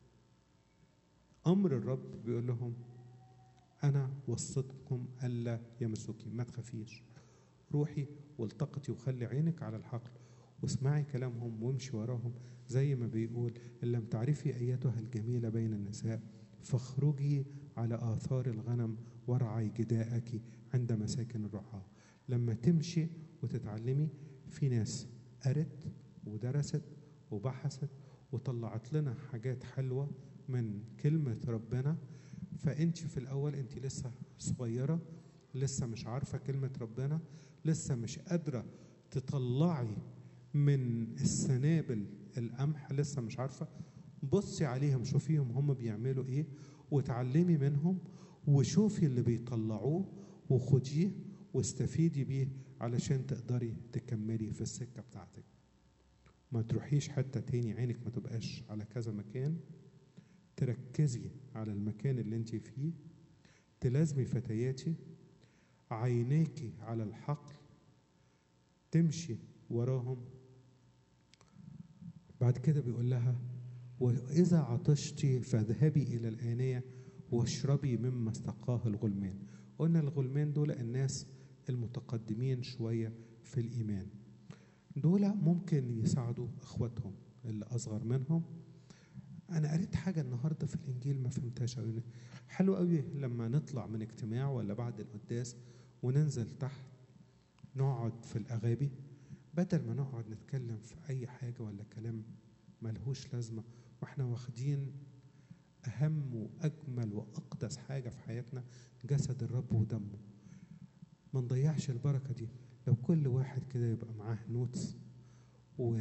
امر الرب بيقول لهم انا وصيتكم الا يمسوكي ما تخافيش روحي والتقطي وخلي عينك على الحقل واسمعي كلامهم وامشي وراهم زي ما بيقول ان لم تعرفي ايتها الجميله بين النساء فاخرجي على آثار الغنم وارعي جداءك عند مساكن الرعاة لما تمشي وتتعلمي في ناس قرت ودرست وبحثت وطلعت لنا حاجات حلوة من كلمة ربنا فأنت في الأول أنت لسه صغيرة لسه مش عارفة كلمة ربنا لسه مش قادرة تطلعي من السنابل القمح لسه مش عارفة بصي عليهم شوفيهم هم بيعملوا ايه وتعلمي منهم وشوفي اللي بيطلعوه وخديه واستفيدي بيه علشان تقدري تكملي في السكة بتاعتك ما تروحيش حتة تاني عينك ما تبقاش على كذا مكان تركزي على المكان اللي انت فيه تلازمي فتياتي عينيكي على الحقل تمشي وراهم بعد كده بيقول لها وإذا عطشت فاذهبي إلى الآنية واشربي مما استقاه الغلمان قلنا الغلمان دول الناس المتقدمين شوية في الإيمان دول ممكن يساعدوا إخواتهم اللي أصغر منهم أنا قريت حاجة النهاردة في الإنجيل ما فهمتهاش أوي حلو قوي لما نطلع من اجتماع ولا بعد القداس وننزل تحت نقعد في الأغابي بدل ما نقعد نتكلم في أي حاجة ولا كلام ملهوش لازمة واحنا واخدين أهم وأجمل وأقدس حاجة في حياتنا جسد الرب ودمه ما نضيعش البركة دي لو كل واحد كده يبقى معاه نوتس و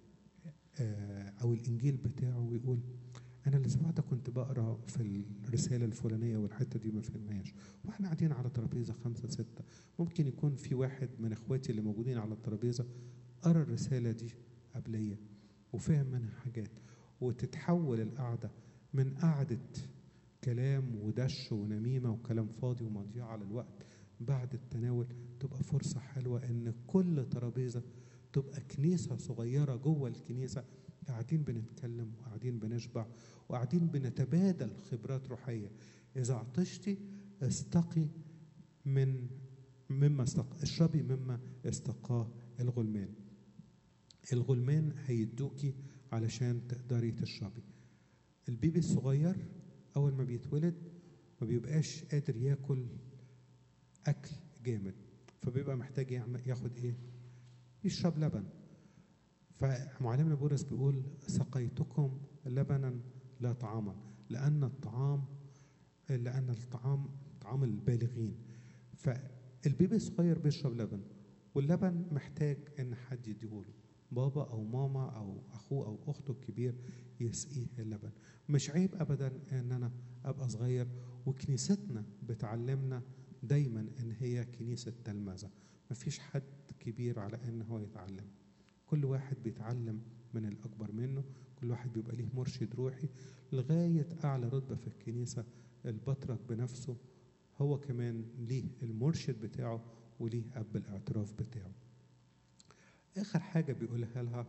أو الإنجيل بتاعه ويقول أنا الأسبوع ده كنت بقرا في الرسالة الفلانية والحتة دي ما فهمهاش وإحنا قاعدين على ترابيزة خمسة ستة ممكن يكون في واحد من إخواتي اللي موجودين على الترابيزة قرا الرسالة دي قبلية وفهم منها حاجات وتتحول القعدة من قعدة كلام ودش ونميمة وكلام فاضي ومضيعة على الوقت بعد التناول تبقى فرصة حلوة إن كل ترابيزة تبقى كنيسة صغيرة جوه الكنيسة قاعدين بنتكلم وقاعدين بنشبع وقاعدين بنتبادل خبرات روحية إذا عطشتي استقي من مما استقى اشربي مما استقاه الغلمان الغلمان هيدوكي علشان تقدري تشربي البيبي الصغير اول ما بيتولد ما بيبقاش قادر ياكل اكل جامد فبيبقى محتاج يعمل ياخد ايه يشرب لبن فمعلمنا بولس بيقول سقيتكم لبنا لا طعاما لان الطعام لان الطعام طعام البالغين فالبيبي الصغير بيشرب لبن واللبن محتاج ان حد يديهوله بابا او ماما او اخوه او اخته الكبير يسقيه اللبن مش عيب ابدا ان انا ابقى صغير وكنيستنا بتعلمنا دايما ان هي كنيسه تلمذه مفيش حد كبير على ان هو يتعلم كل واحد بيتعلم من الاكبر منه كل واحد بيبقى ليه مرشد روحي لغايه اعلى رتبه في الكنيسه البطرك بنفسه هو كمان ليه المرشد بتاعه وليه اب الاعتراف بتاعه اخر حاجه بيقولها لها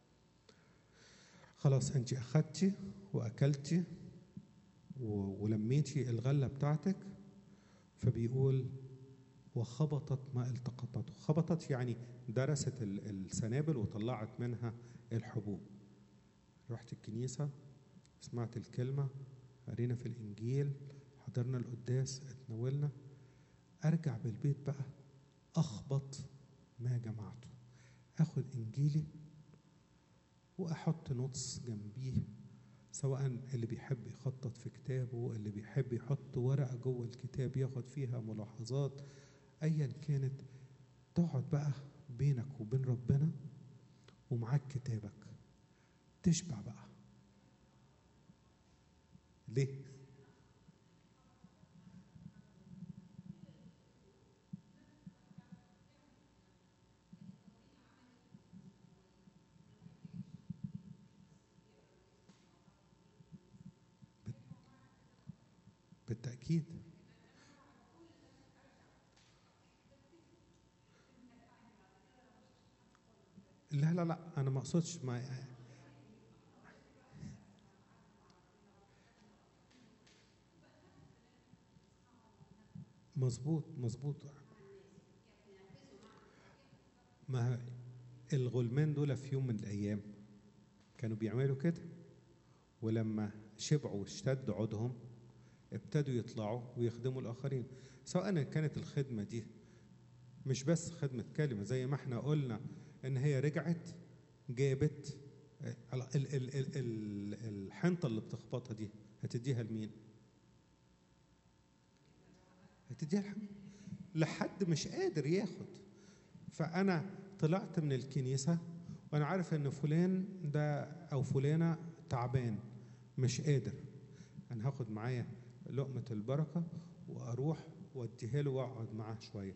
خلاص انت اخدتي واكلتي ولميتي الغله بتاعتك فبيقول وخبطت ما التقطته خبطت يعني درست ال- السنابل وطلعت منها الحبوب رحت الكنيسة سمعت الكلمة قرينا في الإنجيل حضرنا القداس اتناولنا أرجع بالبيت بقى أخبط ما جمعته أخد إنجيلي وأحط نوتس جنبيه سواء اللي بيحب يخطط في كتابه اللي بيحب يحط ورقة جوه الكتاب ياخد فيها ملاحظات أيا كانت تقعد بقى بينك وبين ربنا ومعاك كتابك تشبع بقى ليه؟ بالتأكيد لا لا لا أنا ما أقصدش ما مظبوط مظبوط ما الغلمان دول في يوم من الأيام كانوا بيعملوا كده ولما شبعوا واشتد عودهم ابتدوا يطلعوا ويخدموا الآخرين سواء كانت الخدمة دي مش بس خدمة كلمة زي ما احنا قلنا إن هي رجعت جابت ال- ال- ال- ال- ال- الحنطة اللي بتخبطها دي هتديها لمين؟ هتديها لحد لحد مش قادر ياخد فأنا طلعت من الكنيسة وأنا عارف إن فلان ده أو فلانة تعبان مش قادر أنا هاخد معايا لقمة البركة وأروح وأديها له وأقعد معاه شوية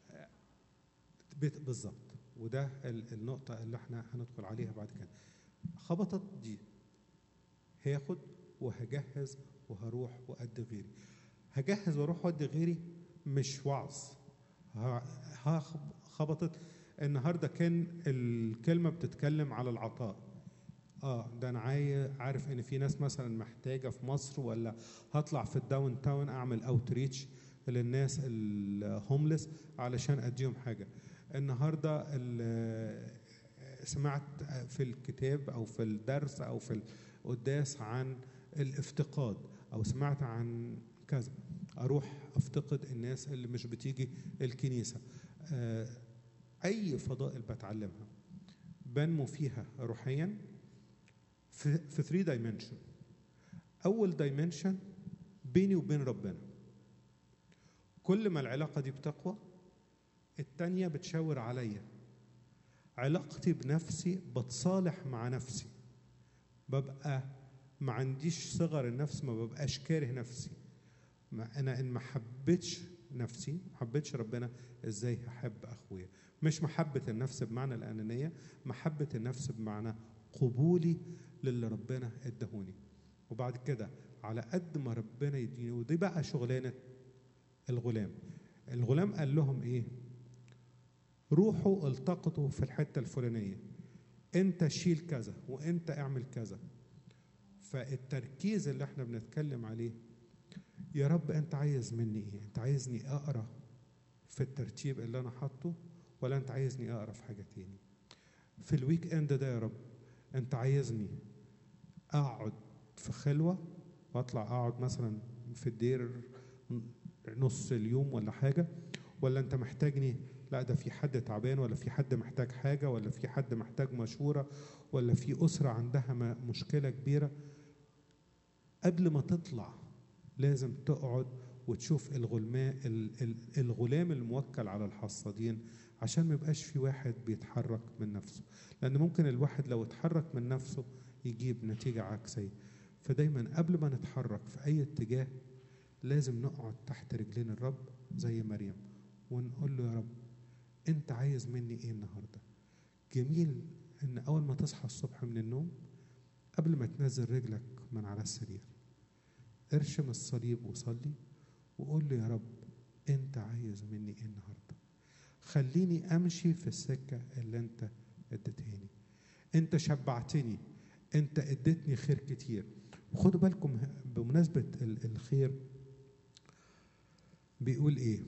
بت- بالظبط وده ال- النقطة اللي احنا هندخل عليها بعد كده خبطت دي هاخد وهجهز وهروح وأدي غيري هجهز واروح وأدي غيري مش وعظ ه- هخب- خبطت النهارده كان الكلمة بتتكلم على العطاء اه ده انا عاي- عارف ان في ناس مثلا محتاجه في مصر ولا هطلع في الداون تاون اعمل اوتريتش للناس الهوملس علشان اديهم حاجه النهارده ال- سمعت في الكتاب او في الدرس او في القداس عن الافتقاد او سمعت عن كذا اروح افتقد الناس اللي مش بتيجي الكنيسه آه، اي فضائل بتعلمها بنمو فيها روحيا في في 3 دايمنشن اول دايمنشن بيني وبين ربنا كل ما العلاقه دي بتقوى التانية بتشاور عليا علاقتي بنفسي بتصالح مع نفسي ببقى ما عنديش صغر النفس ما ببقاش كاره نفسي ما انا ان ما حبيتش نفسي ما حبيتش ربنا ازاي هحب اخويا مش محبه النفس بمعنى الانانيه محبه النفس بمعنى قبولي للي ربنا ادهوني وبعد كده على قد ما ربنا يديني ودي بقى شغلانه الغلام الغلام قال لهم ايه روحوا التقطوا في الحته الفلانيه انت شيل كذا وانت اعمل كذا فالتركيز اللي احنا بنتكلم عليه يا رب انت عايز مني ايه انت عايزني اقرا في الترتيب اللي انا حاطه ولا انت عايزني اقرا في حاجه تاني في الويك اند ده يا رب انت عايزني اقعد في خلوه واطلع اقعد مثلا في الدير نص اليوم ولا حاجه ولا انت محتاجني لا ده في حد تعبان ولا في حد محتاج حاجه ولا في حد محتاج مشوره ولا في اسره عندها م- مشكله كبيره قبل ما تطلع لازم تقعد وتشوف الغلماء ال- ال- الغلام الموكل على الحصادين عشان ما يبقاش في واحد بيتحرك من نفسه لان ممكن الواحد لو اتحرك من نفسه يجيب نتيجه عكسيه فدايما قبل ما نتحرك في اي اتجاه لازم نقعد تحت رجلين الرب زي مريم ونقول له يا رب انت عايز مني ايه النهارده جميل ان اول ما تصحى الصبح من النوم قبل ما تنزل رجلك من على السرير ارشم الصليب وصلي وقول له يا رب انت عايز مني ايه النهارده خليني امشي في السكه اللي انت اديتهاني انت شبعتني انت اديتني خير كتير وخدوا بالكم بمناسبه ال- الخير بيقول ايه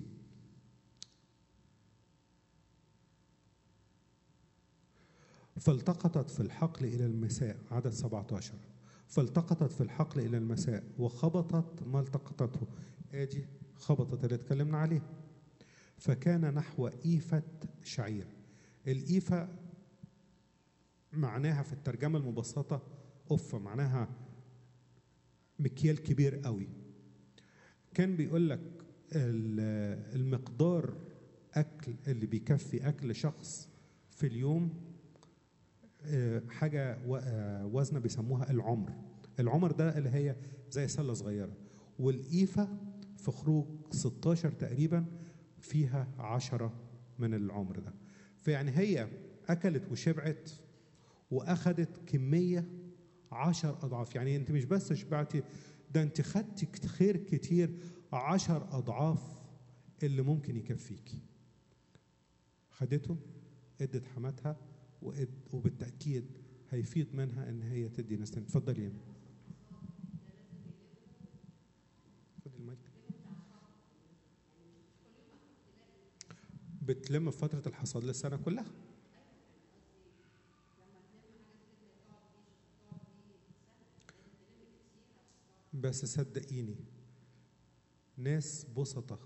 فالتقطت في الحقل إلى المساء عدد 17 فالتقطت في الحقل إلى المساء وخبطت ما التقطته آدي خبطت اللي اتكلمنا عليه فكان نحو إيفة شعير الإيفة معناها في الترجمة المبسطة أفة معناها مكيال كبير قوي كان بيقول لك المقدار أكل اللي بيكفي أكل شخص في اليوم حاجة وزنة بيسموها العمر العمر ده اللي هي زي سلة صغيرة والإيفة في خروج 16 تقريبا فيها عشرة من العمر ده فيعني هي أكلت وشبعت وأخدت كمية عشر أضعاف يعني أنت مش بس شبعتي ده أنت خدت خير كتير عشر أضعاف اللي ممكن يكفيكي خدته ادت حماتها وبالتأكيد هيفيد منها إن هي تدي ناس تاني اتفضلي يا خدي المايك بتلم في فترة الحصاد للسنة كلها بس صدقيني ناس بسطة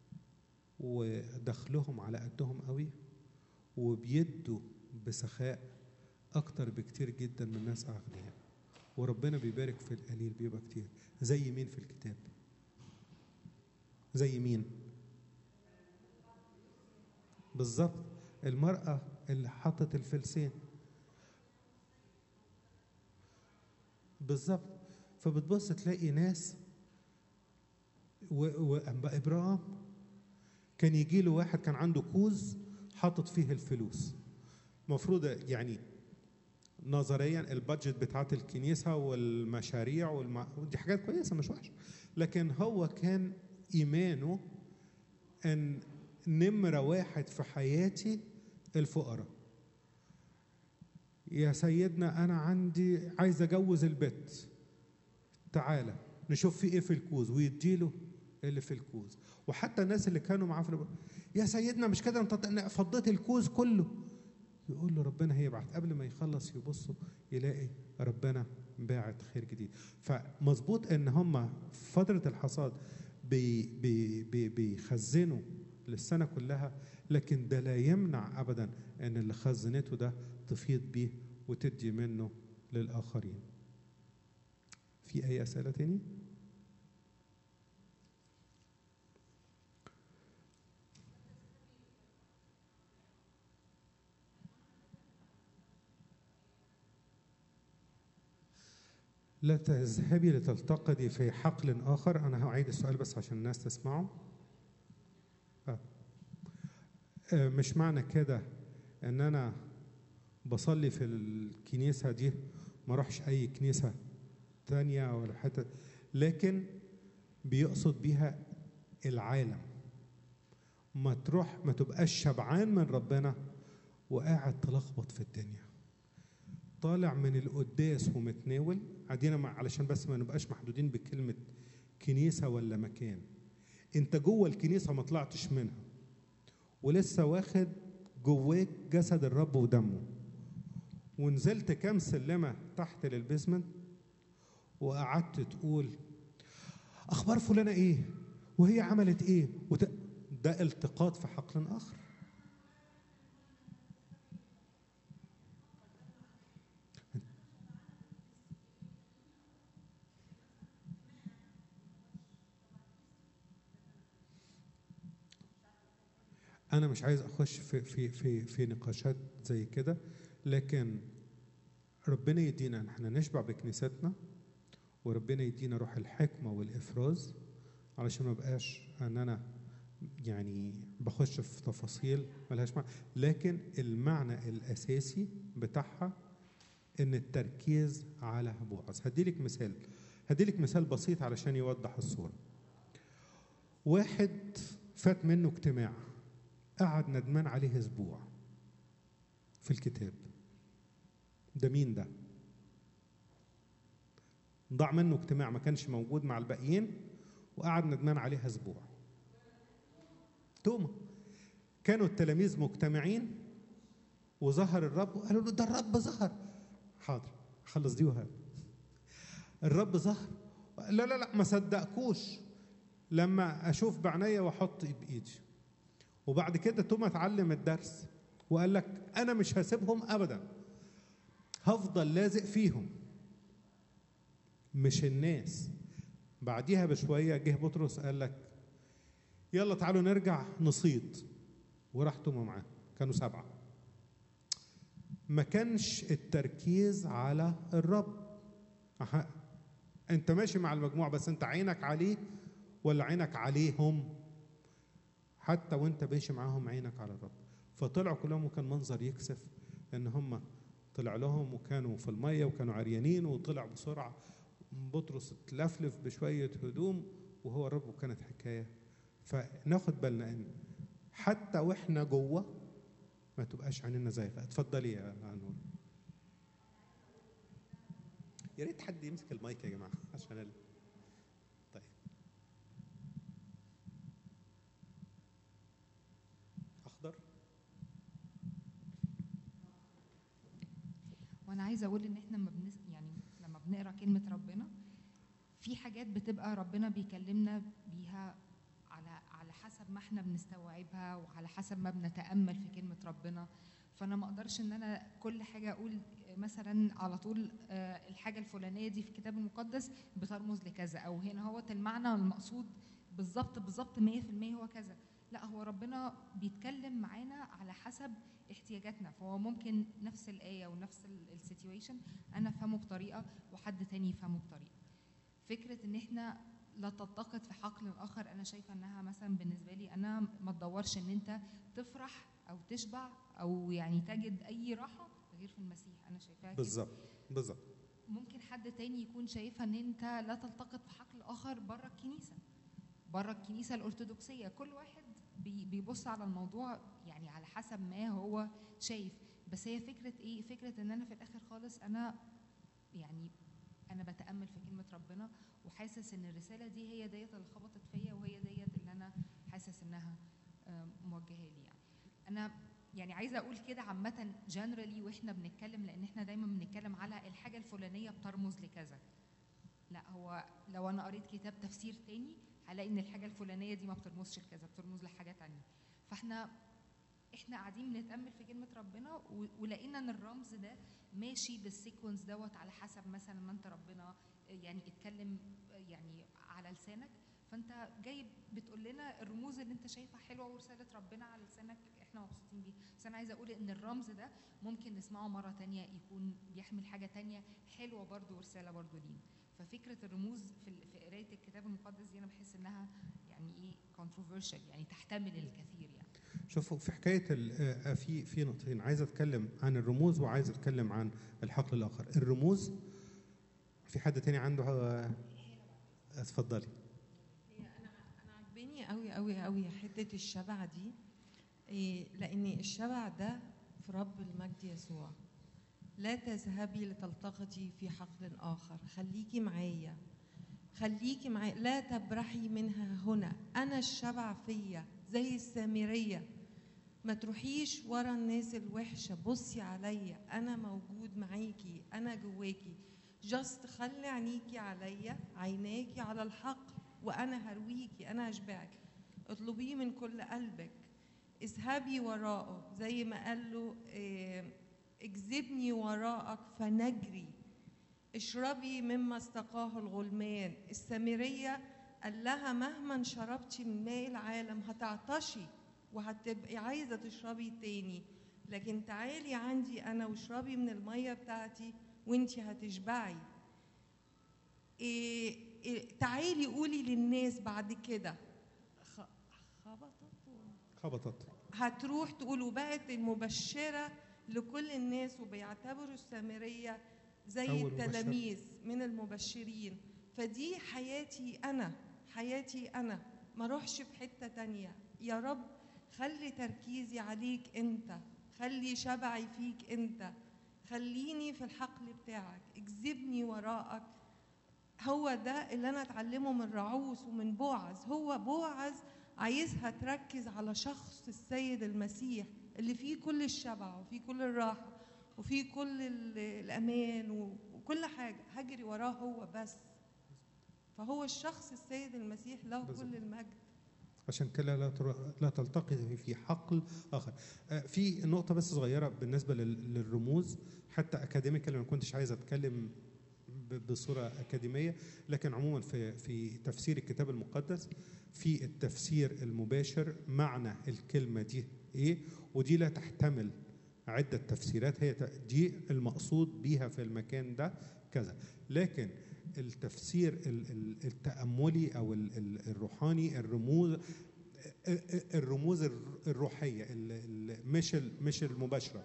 ودخلهم على قدهم قوي وبيدوا بسخاء أكتر بكتير جدا من ناس أغنياء وربنا بيبارك في القليل بيبقى كتير زي مين في الكتاب زي مين بالظبط المرأة اللي حطت الفلسين بالظبط فبتبص تلاقي ناس وإبراهيم كان يجي له واحد كان عنده كوز حاطط فيه الفلوس المفروض يعني نظريا البادجت بتاعت الكنيسة والمشاريع والم... دي حاجات كويسة مش وحشة لكن هو كان إيمانه أن نمرة واحد في حياتي الفقراء يا سيدنا أنا عندي عايز أجوز البيت تعالى نشوف في إيه في الكوز ويديله اللي في الكوز وحتى الناس اللي كانوا معاه في يا سيدنا مش كده انت فضيت الكوز كله يقول له ربنا هيبعت قبل ما يخلص يبصوا يلاقي ربنا باعت خير جديد فمظبوط ان هم في فتره الحصاد بي بي بي بيخزنوا للسنه كلها لكن ده لا يمنع ابدا ان اللي خزنته ده تفيض بيه وتدي منه للاخرين في اي اسئله تاني لا تذهبي لتلتقطي في حقل آخر أنا هعيد السؤال بس عشان الناس تسمعه آه. آه مش معنى كده إن أنا بصلي في الكنيسة دي ما أروحش أي كنيسة تانية ولا حتى لكن بيقصد بيها العالم ما تروح ما تبقاش شبعان من ربنا وقاعد تلخبط في الدنيا طالع من القداس ومتناول عدينا علشان بس ما نبقاش محدودين بكلمة كنيسة ولا مكان انت جوه الكنيسة ما طلعتش منها ولسه واخد جواك جسد الرب ودمه ونزلت كام سلمة تحت للبيزمنت وقعدت تقول أخبار فلانة إيه وهي عملت إيه وت... ده التقاط في حقل آخر انا مش عايز اخش في في في في نقاشات زي كده لكن ربنا يدينا ان احنا نشبع بكنيستنا وربنا يدينا روح الحكمه والافراز علشان ما بقاش ان انا يعني بخش في تفاصيل ملهاش معنى لكن المعنى الاساسي بتاعها ان التركيز على بوعز هديلك مثال هديلك مثال بسيط علشان يوضح الصوره واحد فات منه اجتماع قعد ندمان عليه اسبوع في الكتاب ده مين ده ضاع منه اجتماع ما كانش موجود مع الباقيين وقعد ندمان عليه اسبوع توما كانوا التلاميذ مجتمعين وظهر الرب وقالوا له ده الرب ظهر حاضر خلص دي وهاب الرب ظهر لا لا لا ما صدقكوش لما اشوف بعينيا واحط بايدي وبعد كده توما اتعلم الدرس وقال لك انا مش هسيبهم ابدا هفضل لازق فيهم مش الناس بعديها بشويه جه بطرس قال لك يلا تعالوا نرجع نصيد وراح توما معاه كانوا سبعه ما كانش التركيز على الرب أح- انت ماشي مع المجموعه بس انت عينك عليه ولا عينك عليهم حتى وانت ماشي معاهم عينك على الرب فطلعوا كلهم وكان منظر يكسف ان هم طلع لهم وكانوا في الميه وكانوا عريانين وطلع بسرعه بطرس اتلفلف بشويه هدوم وهو الرب وكانت حكايه فناخد بالنا ان حتى واحنا جوه ما تبقاش عينينا زايغه اتفضلي يا نور يا ريت حد يمسك المايك يا جماعه عشان ال... طيب اخضر وانا عايزه اقول ان احنا لما بنس... يعني لما بنقرا كلمه ربنا في حاجات بتبقى ربنا بيكلمنا بيها على على حسب ما احنا بنستوعبها وعلى حسب ما بنتامل في كلمه ربنا فانا ما اقدرش ان انا كل حاجه اقول مثلا على طول آه، الحاجه الفلانيه دي في الكتاب المقدس بترمز لكذا او هنا هو المعنى المقصود بالظبط بالظبط 100% هو كذا لا هو ربنا بيتكلم معانا على حسب احتياجاتنا فهو ممكن نفس الآية ونفس السيتويشن أنا أفهمه بطريقة وحد تاني يفهمه بطريقة فكرة إن إحنا لا تلتقط في حقل الآخر أنا شايفة إنها مثلا بالنسبة لي أنا ما تدورش إن أنت تفرح أو تشبع أو يعني تجد أي راحة غير في المسيح أنا شايفاها كده بالظبط بالظبط ممكن حد تاني يكون شايفها ان انت لا تلتقط في حقل اخر بره الكنيسه بره الكنيسه الارثوذكسيه كل واحد بي- بيبص على الموضوع يعني على حسب ما هو شايف بس هي فكره ايه فكره ان انا في الاخر خالص انا يعني انا بتامل في كلمه ربنا وحاسس ان الرساله دي هي ديت اللي خبطت فيا وهي ديت اللي انا حاسس انها آه، موجهه لي يعني انا يعني عايزه اقول كده عامه جنرالي واحنا بنتكلم لان احنا دايما بنتكلم على الحاجه الفلانيه بترمز لكذا لا هو لو انا قريت كتاب تفسير تاني هلاقي ان الحاجه الفلانيه دي ما بترمزش لكذا بترمز لحاجه تانية فاحنا احنا قاعدين بنتامل في كلمه ربنا و- ولقينا ان الرمز ده ماشي بالسيكونس دوت على حسب مثلا ما انت ربنا يعني اتكلم يعني على لسانك فانت جاي بتقول لنا الرموز اللي انت شايفها حلوه ورساله ربنا على لسانك احنا مبسوطين بيها بس انا عايزه اقول ان الرمز ده ممكن نسمعه مره تانية يكون بيحمل حاجه تانية حلوه برضو ورساله برضو لينا ففكره الرموز في ال- في قرايه الكتاب المقدس دي انا بحس انها يعني ايه controversial يعني تحتمل الكثير يعني شوفوا في حكايه ال- آه، في في نقطتين عايز اتكلم عن الرموز وعايز اتكلم عن الحقل الاخر الرموز في حد تاني عنده آه، اتفضلي هي انا انا عجباني قوي قوي قوي حته الشبع دي إيه، لان الشبع ده في رب المجد يسوع لا تذهبي لتلتقطي في حقل اخر خليكي معايا خليكي معايا لا تبرحي منها هنا انا الشبع فيا زي السامريه ما تروحيش ورا الناس الوحشه بصي عليا انا موجود معاكي انا جواكي جاست خلي عينيكي عليا عيناكي على الحق وانا هرويكي انا هشبعك اطلبيه من كل قلبك اذهبي وراءه زي ما قال له إيه، اجذبني وراءك فنجري اشربي مما استقاه الغلمان السامرية قال لها مهما شربتي من ماء العالم هتعطشي وهتبقي عايزة تشربي تاني لكن تعالي عندي أنا واشربي من المية بتاعتي وانتي هتشبعي إيه إيه تعالي قولي للناس بعد كده خ- خبطت خبطت هتروح تقول وبقت المبشرة لكل الناس وبيعتبروا السامرية زي أول التلاميذ من المبشرين فدي حياتي أنا حياتي أنا ما اروحش في حتة تانية يا رب خلي تركيزي عليك أنت خلي شبعي فيك أنت خليني في الحقل بتاعك اجذبني وراءك هو ده اللي انا اتعلمه من رعوس ومن بوعز هو بوعز عايزها تركز على شخص السيد المسيح اللي فيه كل الشبع وفيه كل الراحة وفيه كل ال- الأمان و- وكل حاجة هجري وراه هو بس فهو الشخص السيد المسيح له بالظبط. كل المجد عشان كده لا تر- لا تلتقي في حقل اخر آه، في نقطه بس صغيره بالنسبه لل- للرموز حتى اكاديميكال ما كنتش عايز اتكلم ب- بصوره اكاديميه لكن عموما في في تفسير الكتاب المقدس في التفسير المباشر معنى الكلمه دي ايه ودي لا تحتمل عده تفسيرات هي ت- دي المقصود بيها في المكان ده كذا لكن التفسير ال- ال- التأملي أو ال- ال- الروحاني الرموز الرموز الر- الروحية ال- ال- مش ال- مش المباشرة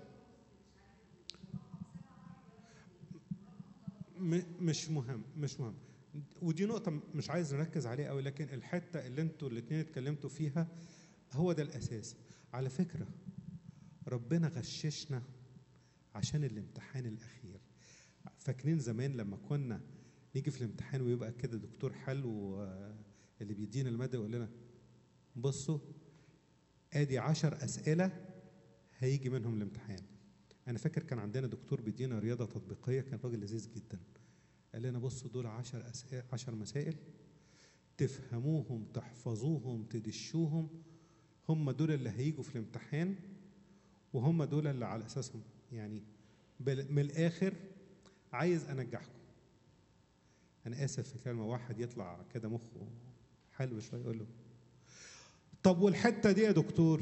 م- مش مهم مش مهم ودي نقطة مش عايز نركز عليها قوي لكن الحتة اللي انتوا الاتنين اتكلمتوا فيها هو ده الأساس على فكرة ربنا غششنا عشان الامتحان الأخير فاكرين زمان لما كنا نيجي في الامتحان ويبقى كده دكتور حلو آه، اللي بيدينا المادة يقول لنا بصوا ادي عشر أسئلة هيجي منهم الامتحان أنا فاكر كان عندنا دكتور بيدينا رياضة تطبيقية كان راجل لذيذ جدا قال لنا بصوا دول عشر أسئلة عشر مسائل تفهموهم تحفظوهم تدشوهم هم دول اللي هيجوا في الامتحان وهم دول اللي على أساسهم يعني بال- من الآخر عايز أنجحكم أنا آسف في كلمة واحد يطلع كده مخه حلو شوية يقول له طب والحتة دي يا دكتور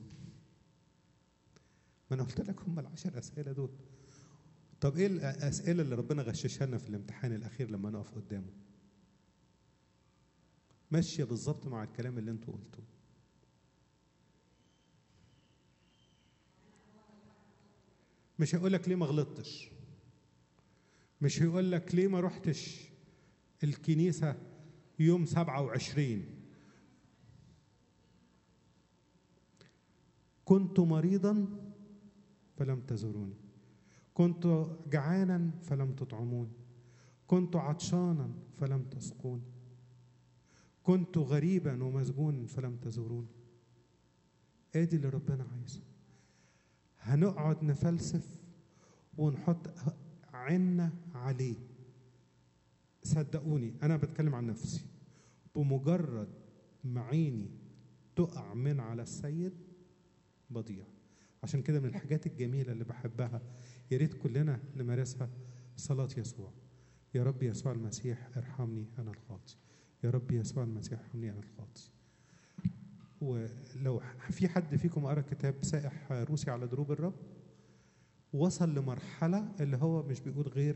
ما أنا قلت لك هم العشر أسئلة دول طب إيه الأسئلة اللي ربنا غششها لنا في الامتحان الأخير لما نقف قدامه ماشية بالظبط مع الكلام اللي انتوا قلتوه مش هيقول لك ليه ما غلطتش مش هيقول لك ليه ما رحتش الكنيسة يوم 27 كنت مريضا فلم تزوروني كنت جعانا فلم تطعموني كنت عطشانا فلم تسقوني كنت غريبا ومسجونا فلم تزوروني ادي اللي ربنا عايزه هنقعد نفلسف ونحط عنا عليه صدقوني انا بتكلم عن نفسي بمجرد ما عيني تقع من على السيد بضيع عشان كده من الحاجات الجميله اللي بحبها يا ريت كلنا نمارسها صلاه يسوع يا رب يسوع المسيح ارحمني انا الخاطئ يا رب يسوع المسيح ارحمني انا الخاطئ ولو في حد فيكم قرا كتاب سائح روسي على دروب الرب وصل لمرحله اللي هو مش بيقول غير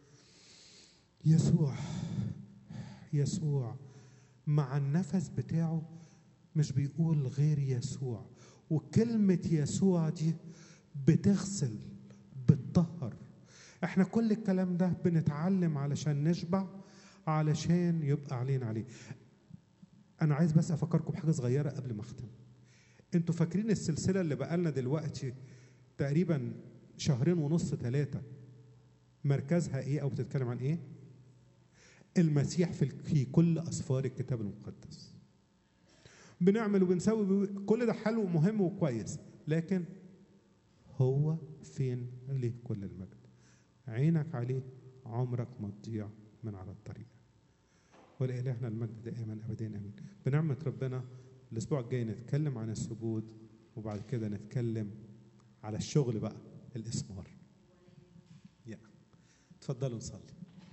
يسوع يسوع مع النفس بتاعه مش بيقول غير يسوع وكلمة يسوع دي بتغسل بتطهر احنا كل الكلام ده بنتعلم علشان نشبع علشان يبقى علينا عليه انا عايز بس افكركم بحاجه صغيره قبل ما اختم انتوا فاكرين السلسله اللي بقالنا دلوقتي تقريبا شهرين ونص ثلاثه مركزها ايه او بتتكلم عن ايه المسيح في في كل اسفار الكتاب المقدس بنعمل وبنسوي كل ده حلو ومهم وكويس لكن هو فين ليه كل المجد عينك عليه عمرك ما تضيع من على الطريق ولإلهنا المجد دائما أبدا آمين بنعمة ربنا الأسبوع الجاي نتكلم عن السجود وبعد كده نتكلم على الشغل بقى الإسمار يا تفضلوا نصلي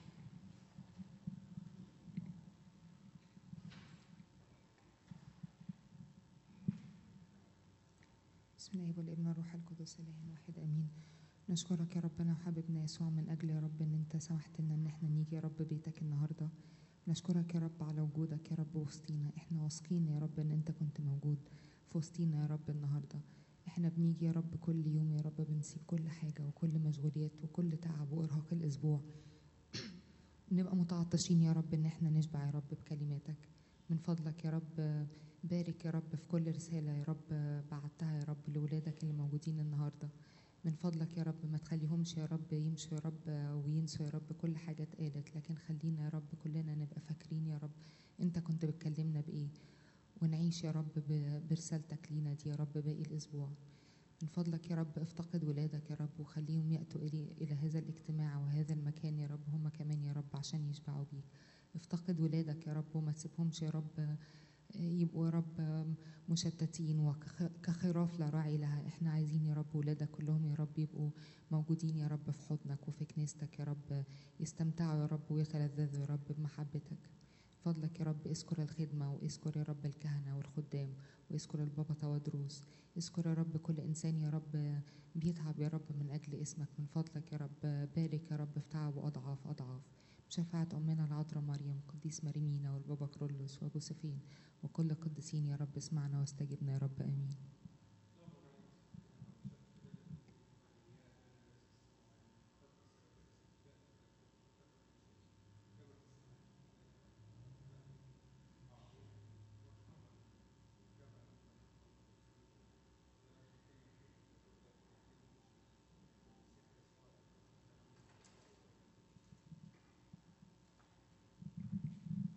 بسم الله والابن والروح القدس اله واحد امين نشكرك يا ربنا وحبيبنا يسوع من اجل يا رب ان انت سمحت لنا ان احنا نيجي يا رب بيتك النهارده نشكرك يا رب على وجودك يا رب وسطينا احنا واثقين يا رب ان انت كنت موجود في وسطينا يا رب النهارده احنا بنيجي يا رب كل يوم يا رب بنسيب كل حاجه وكل مشغوليات وكل تعب وارهاق الاسبوع نبقى متعطشين يا رب ان احنا نشبع يا رب بكلماتك من فضلك يا رب بارك يا رب في كل رسالة يا رب بعتها يا رب لولادك اللي موجودين النهاردة من فضلك يا رب ما تخليهمش يا رب يمشوا يا رب وينسوا يا رب كل حاجة اتقالت لكن خلينا يا رب كلنا نبقى فاكرين يا رب انت كنت بتكلمنا بإيه ونعيش يا رب ب- برسالتك لينا دي يا رب باقي الأسبوع من فضلك يا رب افتقد ولادك يا رب وخليهم يأتوا إلي إلى هذا الاجتماع وهذا المكان يا رب هم كمان يا رب عشان يشبعوا بيك افتقد ولادك يا رب وما تسيبهمش يا رب يبقوا يا رب مشتتين وكخراف لا راعي لها احنا عايزين يا رب ولادك كلهم يا رب يبقوا موجودين يا رب في حضنك وفي كنيستك يا رب يستمتعوا يا رب ويتلذذوا يا رب بمحبتك فضلك يا رب اذكر الخدمة واذكر يا رب الكهنة والخدام واذكر البابا تودروس اذكر يا رب كل إنسان يا رب بيتعب يا رب من أجل اسمك من فضلك يا رب بارك يا رب في تعبه أضعاف أضعاف بشفاعة أمنا العذراء مريم قديس مريمينا والبابا كرولوس وجوزفين وكل القديسين يا رب اسمعنا واستجبنا يا رب آمين